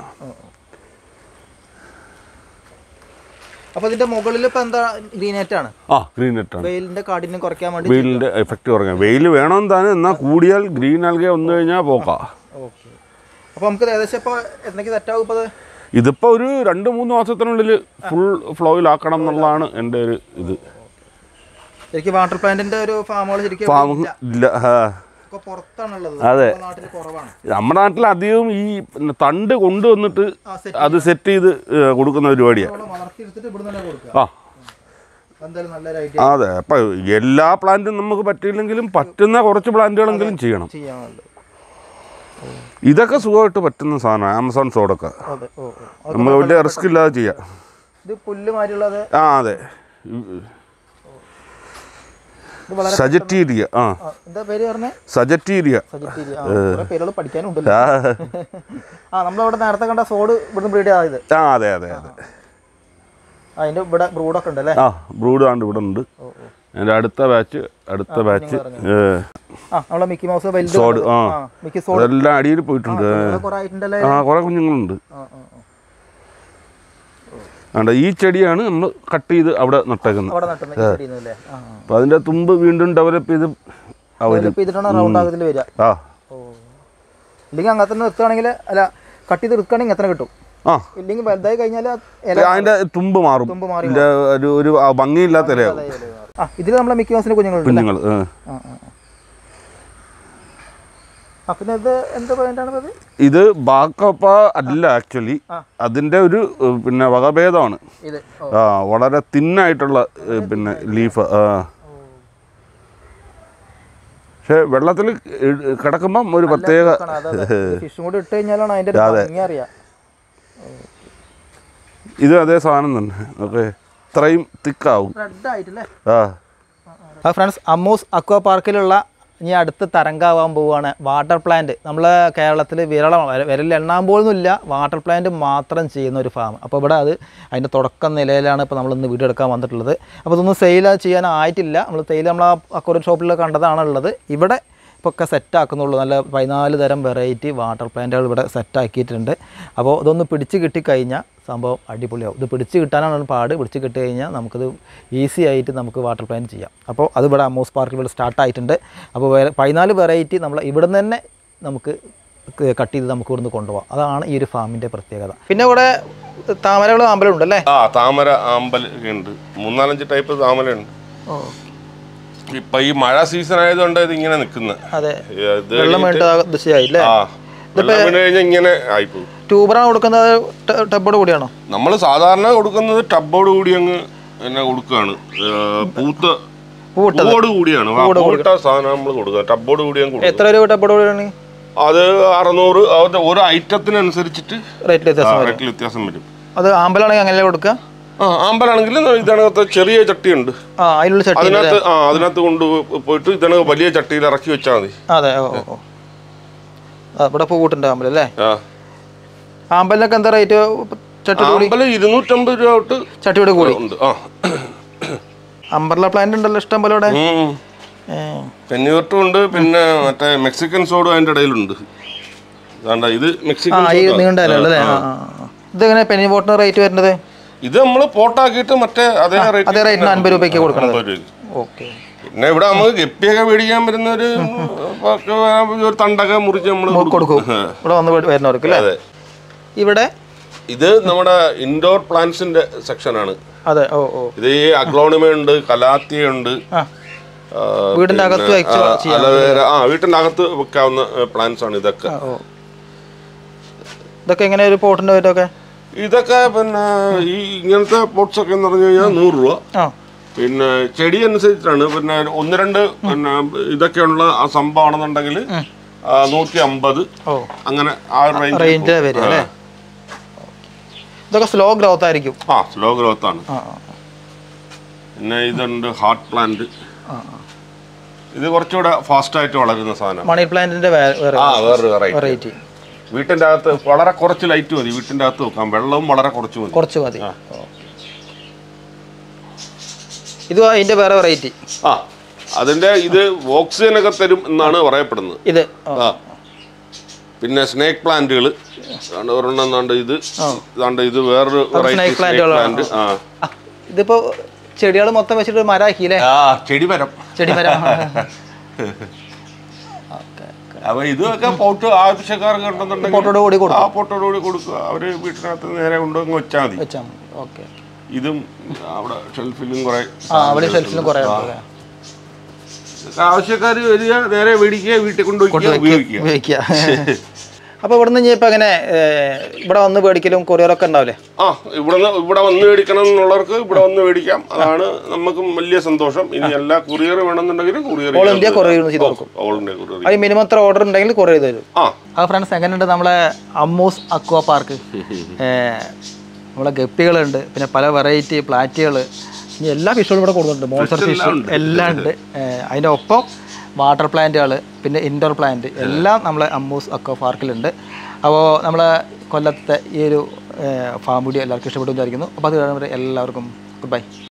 അപ്പൊ ഇതിന്റെ മുകളിൽ ഇപ്പൊ എന്താ ഗ്രീനേറ്റ് ആണ് ആ ഗ്രീൻ നെറ്റാണ് വെയിലിന്റെ കാഠിന്യം കുറയ്ക്കാൻ വേണ്ടി വെയിലിൻ്റെ എഫക്റ്റ് കുറഞ്ഞ വെയിൽ വേണം താനും എന്നാൽ കൂടിയാൽ ഗ്രീൻ ആൽഗെ വന്നു കഴിഞ്ഞാൽ പോക്കാം ഓക്കെ അപ്പൊ നമുക്ക് ഇത് ഏകദേശം ഇപ്പൊ എന്തൊക്കെ സെറ്റാകും ഇപ്പൊ ഇത്? ഇതിപ്പോൾ ഒരു രണ്ട് മൂന്ന് മാസത്തിനുള്ളിൽ ഫുൾ ഫ്ലോയിലാക്കണം എന്നുള്ളതാണ് എൻ്റെ ഒരു ഇത് ശരിക്കും വാട്ടർ പ്ലാന്റിന്റെ ഒരു ഫാമുകൾ ശരിക്കും ഫാം ഇല്ല ആ. ഒക്കെ പുറത്താണുള്ളത് അതെ. നമ്മുടെ നാട്ടിൽ കുറവാണ് നമ്മുടെ നാട്ടിൽ അധികവും ഈ പിന്നെ തണ്ട് കൊണ്ടുവന്നിട്ട് ആ സെറ്റ് അത് സെറ്റ് ചെയ്ത് ഏ, കൊടുക്കുന്ന പരിപാടിയാണ് വളർത്തിയെടുത്തിട്ട് ഇവിടെ തന്നെ കൊടുക്കുക ആ എന്തായാലും നല്ലൊരു ഐഡിയ അതെ അപ്പം എല്ലാ പ്ലാന്റും നമുക്ക് പറ്റിയില്ലെങ്കിലും പറ്റുന്ന കുറച്ച് പ്ലാന്റുകളെങ്കിലും ചെയ്യണം ചെയ്യാനുള്ളത് ഇതൊക്കെ സുഖമായിട്ട് പറ്റുന്ന സാധനമാണ് ആമസോൺ സോഡൊക്കെ അതെ ഓ ഓ. അത് നമുക്ക് വലിയ റിസ്ക് ഇല്ലാതെ ചെയ്യാം ഇത് പുല്ല് മാതിരിയുള്ളത് ആ അതെ ഇത് വളരെ സജറ്റീരിയ ആ ആ, എന്താ പേര് പറഞ്ഞേ സജറ്റീരിയ സജിറ്റീരി ആ കുറെ പേരുകൾ പഠിക്കാനും ഉണ്ടല്ലോ ആ ആ നമ്മളവിടെ നേരത്തെ കണ്ട സോഡ് ഇവിടുന്ന് ബ്രീഡ് ആയത് ആ, അതെ അതെ അതെ അതിന്റെ ഇവിടെ ബ്രൂഡൊക്കെ ഉണ്ട് അല്ലേ ആ ബ്രൂഡ് ആണ്ട് ഇവിടെ ഉണ്ട് ഓ ഓ എൻ്റെ അടുത്ത ബാച്ച് അടുത്ത ബാച്ച് ആ നമ്മളെ മിക്കി മൗസ് വലുത് സോഡ് ആ ആ മിക്കി സോഡ് അതെല്ലാം അടിയിൽ പോയിട്ടുണ്ട് കുറെ ആയിട്ടുണ്ടല്ലേ ആ കുറേ കുഞ്ഞുങ്ങളുണ്ട് ആ ആ ആ. അതുകൊണ്ട് ഈ ചെടിയാണ് നമ്മൾ കട്ട് ചെയ്ത് അവിടെ നട്ടേക്കുന്നത് അവിടെ നട്ടുന്ന അല്ലേ ആ ആ. അപ്പോൾ അതിൻ്റെ തുമ്പ് വീണ്ടും ഡെവലപ്പ് ചെയ്ത് അവർ ഡെവലപ്പ് ചെയ്തിട്ടാണ് റൗണ്ട് ആകത്തിൽ വരിക ആ ഓ ഇല്ലെങ്കിൽ അങ്ങനെ തന്നെ നിർത്തുകയാണെങ്കിൽ അല്ല കട്ട് ചെയ്ത് എടുക്കുകയാണെങ്കിൽ എത്ര കിട്ടും ആ ഇല്ലെങ്കിൽ വലുതായി കഴിഞ്ഞാൽ ഇല അതിൻ്റെ തുമ്പ് മാറും തുമ്പ് മാറി ഇതിൻ്റെ ഒരു ഒരു ആ ഭംഗിയില്ലാത്ത ഇലയാവും ആ ഇതിൽ നമ്മളെ മിക്കി മൗസിന്റെ കുഞ്ഞുങ്ങളുണ്ട് കുഞ്ഞുങ്ങൾ ആ. ആ ആ ആ. ആ പിന്നെ ഇത് എന്ത് പോയിന്റാണ് ഇത് ഇത് ബാക്കപ്പ അല്ല ആക്ച്വലി അതിൻ്റെ ഒരു ഏഹ്, പിന്നെ വകഭേദമാണ് ഇത് ഓ ആ വളരെ തിന്നായിട്ടുള്ള ഏഹ്, പിന്നെ ലീഫ് ആ പക്ഷെ വെള്ളത്തിൽ കിടക്കുമ്പം ഒരു പ്രത്യേക ഫിഷും കൂടി ഇട്ട് കഴിഞ്ഞാലാണ് അതിന്റെ ഒരു ഭംഗി അറിയാം ഇത് അതേ സാധനം തന്നെ ഓക്കെ ഇത്രയും തിക്കാവും റെഡ് ആയിട്ടല്ലേ ആ ആ ഫ്രണ്ട്സ് അമ്മൂസ് അക്വ പാർക്കിലുള്ള ഇനി അടുത്ത് തരംഗാവാൻ പോവുകയാണ് വാട്ടർ പ്ലാന്റ് നമ്മൾ കേരളത്തിൽ വിരളം വിരലിൽ എണ്ണാൻ പോലൊന്നുമില്ല വാട്ടർ പ്ലാന്റ് മാത്രം ചെയ്യുന്ന ഒരു ഫാം അപ്പോൾ ഇവിടെ അത് അതിൻ്റെ തുടക്കം നിലയിലാണ് ഇപ്പോൾ നമ്മളിന്ന് വീഡിയോ എടുക്കാൻ വന്നിട്ടുള്ളത് അപ്പോൾ ഇതൊന്നും സെയിൽ ചെയ്യാനായിട്ടില്ല നമ്മൾ തേയില നമ്മൾ ആ അക്വറിയം ഷോപ്പിൽ കണ്ടതാണ് ഉള്ളത് ഇവിടെ ഇപ്പോൾ ഒക്കെ സെറ്റാക്കുന്നുള്ളൂ നല്ല പതിനാല് തരം വെറൈറ്റി വാട്ടർ പ്ലാന്റുകൾ ഇവിടെ സെറ്റാക്കിയിട്ടുണ്ട് അപ്പോൾ ഇതൊന്ന് പിടിച്ച് കിട്ടിക്കഴിഞ്ഞാൽ സംഭവം അടിപൊളിയാവും ഇത് പിടിച്ച് കിട്ടാനാണ് പാട് പിടിച്ച് കിട്ടി കഴിഞ്ഞാൽ നമുക്കിത് ഈസി ആയിട്ട് നമുക്ക് വാട്ടർ പ്ലാന്റ് ചെയ്യാം അപ്പോൾ അത് ഇവിടെ അമോസ് പാർക്കിൽ ഇവിടെ സ്റ്റാർട്ട് ആയിട്ടുണ്ട് അപ്പോൾ വേറെ പതിനാല് വെറൈറ്റി നമ്മൾ ഇവിടെ നിന്ന് തന്നെ നമുക്ക് കട്ട് ചെയ്ത് നമുക്ക് ഇവിടുന്ന് കൊണ്ടുപോകാം അതാണ് ഈ ഒരു ഫാമിൻ്റെ പ്രത്യേകത പിന്നെ ഇവിടെ താമരകളും അമ്പലം ഉണ്ടല്ലേ ആ താമര ആമ്പൽ ഒക്കെ ഉണ്ട് മൂന്നാലഞ്ച് ടൈപ്പ് താമരയുണ്ട് ഇപ്പൊ ഈ മഴ സീസൺ ആയതുകൊണ്ട് ഇത് ഇങ്ങനെ നിൽക്കുന്നത് അതെ ഇത് വെള്ളം വേണ്ട ദിശയായില്ലേ ആ വെള്ളം വീണ് കഴിഞ്ഞാൽ ഇങ്ങനെ ആയിപ്പോകും ട്യൂബറാണ് കൊടുക്കുന്നത് ടബോട് കൂടിയാണോ നമ്മൾ സാധാരണ കൊടുക്കുന്നത് ടബോട് കൂടി അങ്ങ് പിന്നെ കൊടുക്കുകയാണ് ഏർ പൂത്ത പൂവിട്ടത് പൂവോട് കൂടിയാണ് ആ, പൂവിട്ട സാധനം നമ്മൾ കൊടുക്കുക ടബോട് കൂടി അങ്ങ് കൊടുക്കുക എത്ര രൂപ ടബോട് കൂടിയാണ് അത് അറുന്നൂറ് അത് ഓരോ ഐറ്റത്തിനനുസരിച്ചിട്ട് റേറ്റിൽ വ്യത്യാസം റേറ്റിൽ വ്യത്യാസം വരും അത് ആമ്പലാണെങ്കിൽ അങ്ങനെ കൊടുക്കുക ആ ആമ്പലാണെങ്കിൽ ഇതിനകത്ത് ചെറിയ ചട്ടിയുണ്ട് ആ അതിലുള്ള ചട്ടി അതിനകത്ത് ആ അതിനകത്ത് കൊണ്ട് പോയിട്ട് ഇതിനകത്ത് വലിയ ചട്ടിയിൽ ഇറക്കി വെച്ചാൽ മതി അതെ ഓ ഓ, ഓ ആ, ഇവിടെ പൂവിട്ടുണ്ട് ആമ്പൽ അല്ലേ ആ ആമ്പലിനൊക്കെ എന്താ റേറ്റ് ചട്ടി കൂടി ആമ്പല് ഇരുന്നൂറ്റമ്പത് രൂപ തൊട്ട് ചട്ടിയുടെ കൂടി ഉണ്ട് ആ അമ്പർല പ്ലാന്റ് ഉണ്ടല്ലോ ഇഷ്ടം പോലെ ഇവിടെ ഉം. ഏ, പെന്നിവർട്ടും ഉണ്ട് പിന്നെ മറ്റേ മെക്സിക്കൻ സോഡും അതിൻ്റെ ഇടയിലുണ്ട് അതാണ്ട ഇത് ആ മെക്സിക്കൻ ഈ സോഡ. നീണ്ടല്ലോ അല്ലേ ആ ആ, ആ. ഇതെങ്ങനെ പെനി ബോട്ടിന് റേറ്റ് വരുന്നത് ഇത് നമ്മൾ പോട്ടാക്കിയിട്ട് മറ്റേ അതേ റേറ്റ് അതേ റേറ്റിന് അൻപത് രൂപയ്ക്ക് കൊടുക്കണം അമ്പത് രൂപയ്ക്ക് ഓക്കെ പിന്നെ ഇവിടെ നമുക്ക് ഗപ്പിയൊക്കെ മേടിക്കാൻ വരുന്ന ഒരു ഒരു തണ്ടൊക്കെ മുറിച്ച് നമ്മൾ കൊടുക്കും ഇവിടെ വന്ന് വേ- വരുന്നവർക്ക് അല്ലേ അതെ ഇവിടെ ഇത് നമ്മുടെ ഇൻഡോർ പ്ലാന്റ്സിന്റെ സെക്ഷനാണ് അതെ ഓ ഓ ഇത് ഈ അഗ്ലോണിമയുണ്ട് കലാത്തിയുണ്ട് ആ വീടിന്റെ അകത്ത് വെച്ച് ചെയ്യാം അലവേര ആ വീട്ടിന്റെ അകത്ത് വെക്കാവുന്ന പ്ലാന്റ്സ് ആണ് ഇതൊക്കെ ആ, ഓ ഇതൊക്കെ എങ്ങനെ ഒരു പോട്ടിന്റെ പേരൊക്കെ ഇതൊക്കെ പിന്നെ ഈ ഇങ്ങനത്തെ പോട്ട്സ് ഒക്കെ എന്ന് പറഞ്ഞു കഴിഞ്ഞാൽ നൂറ് രൂപ ആ പിന്നെ ചെടി അനുസരിച്ചാണ് പിന്നെ ഒന്ന് രണ്ട് പിന്നെ ഇതൊക്കെയുള്ള ആ സംഭവമാണെന്നുണ്ടെങ്കിൽ നൂറ്റി അമ്പത് ഓ അങ്ങനെ ആ റേഞ്ച് റേഞ്ച് വരും അല്ലേ ഇതൊക്കെ സ്ലോ ഗ്രോത്ത് ആയിരിക്കും ആ സ്ലോ ഗ്രോത്ത് ആണ് ആ ആ, പിന്നെ ഇതുണ്ട് ഹാർട്ട് പ്ലാന്റ് ആ ഇത് കുറച്ചുകൂടെ ഫാസ്റ്റ് ആയിട്ട് വളരുന്ന സാധനം മണി പ്ലാന്റിന്റെ വേറെ ആ വേറൊരു വെറൈറ്റി വെറൈറ്റി വീട്ടിന്റെ അകത്ത് വളരെ കുറച്ച് ലൈറ്റ് മതി വീട്ടിന്റെ അകത്ത് വെക്കാം വെള്ളവും വളരെ കുറച്ച് മതി കുറച്ച് മതി ഓ. ഇത് അതിന്റെ വേറെ വെറൈറ്റി ആ അതിന്റെ ഇത് ഓക്സിജൻ ഒക്കെ തരും എന്നാണ് പറയപ്പെടുന്നത് ഇത് ഓ. ആ പിന്നെ സ്നേക്ക് പ്ലാന്റുകൾ ഒരെണ്ണം എന്താണ്ട് ഇത് ഇതാണ്ട് ഇത് വേറൊരു variety snake snake plant plant ആ ആ, ഇതിപ്പോ ചെടികൾ മൊത്തം വെച്ചിട്ട് ഒരു മരമാക്കി അല്ലേ ആ ചെടി മരം ചെടി മരം അപ്പൊ ഇതൊക്കെ പോട്ട് ആവശ്യക്കാർക്ക് ഉണ്ടെന്നുണ്ടെങ്കിൽ ഫോട്ടോട് കൂടി കൊടുക്കും ആ പോട്ടോട് കൂടി കൊടുക്കുക അവര് വീട്ടിനകത്ത് നേരെ കൊണ്ടുവന്ന് വെച്ചാൽ മതി വെച്ചാൽ മതി ഓക്കെ ഇതും അവിടെ ഷെൽഫിലും കുറെ ആ അവിടെ ഷെൽഫിലും കുറേ ഉണ്ട് അല്ലേ? ആവശ്യക്കാർ വരിക നേരെ മേടിക്കുക വീട്ടിൽ കൊണ്ടുപോയി ഉപയോഗിക്കുക ഉപയോഗിക്കുക അപ്പൊ ഇവിടുന്ന് ഇനി ഇപ്പൊ എങ്ങനെ ഏർ, ഇവിടെ വന്ന് മേടിക്കലും കൊറിയറൊക്കെ ഉണ്ടാവില്ലേ ആ ഇവിടെ ഇവിടെ വന്ന് മേടിക്കണം എന്നുള്ളവർക്ക് ഇവിടെ വന്ന് മേടിക്കാം അതാണ് നമുക്കും വലിയ സന്തോഷം ഇനി എല്ലാ കുറിയർ വേണമെന്നുണ്ടെങ്കിൽ കുറിയർ ഓൾ ഇന്ത്യ കൊറിയർ ചെയ്ത് കൊടുക്കും ഓൾ ഇന്ത്യ കുറിയർ അത് മിനിമം എത്ര ഓർഡർ ഉണ്ടെങ്കിൽ കൊറിയർ ചെയ്ത് തരും ആ ആ ഫ്രണ്ട്സ് എങ്ങനെയുണ്ട് നമ്മളെ അമ്മൂസ് അക്വ പാർക്ക് നമ്മളെ ഗപ്പികളുണ്ട് പിന്നെ പല വെറൈറ്റി പ്ലാറ്റുകൾ ഇനി എല്ലാ ഫിഷുകളും ഇവിടെ കൊടുക്കുന്നുണ്ട് മോൺസർ ഫിഷ് എല്ലാം ഉണ്ട് ഏർ, അതിൻ്റെ ഒപ്പം വാട്ടർ പ്ലാന്റുകൾ പിന്നെ ഇൻഡോർ പ്ലാന്റ് എല്ലാം നമ്മളെ അമ്മൂസ് അക്വ പാർക്കിലുണ്ട് അപ്പോൾ നമ്മളെ കൊല്ലത്തെ ഈ ഒരു ഫാം വീഡിയോ എല്ലാവർക്കും ഇഷ്ടപ്പെട്ടു വിചാരിക്കുന്നു അപ്പോൾ അത് കാണുമ്പോൾ എല്ലാവർക്കും ഗുഡ് ബൈ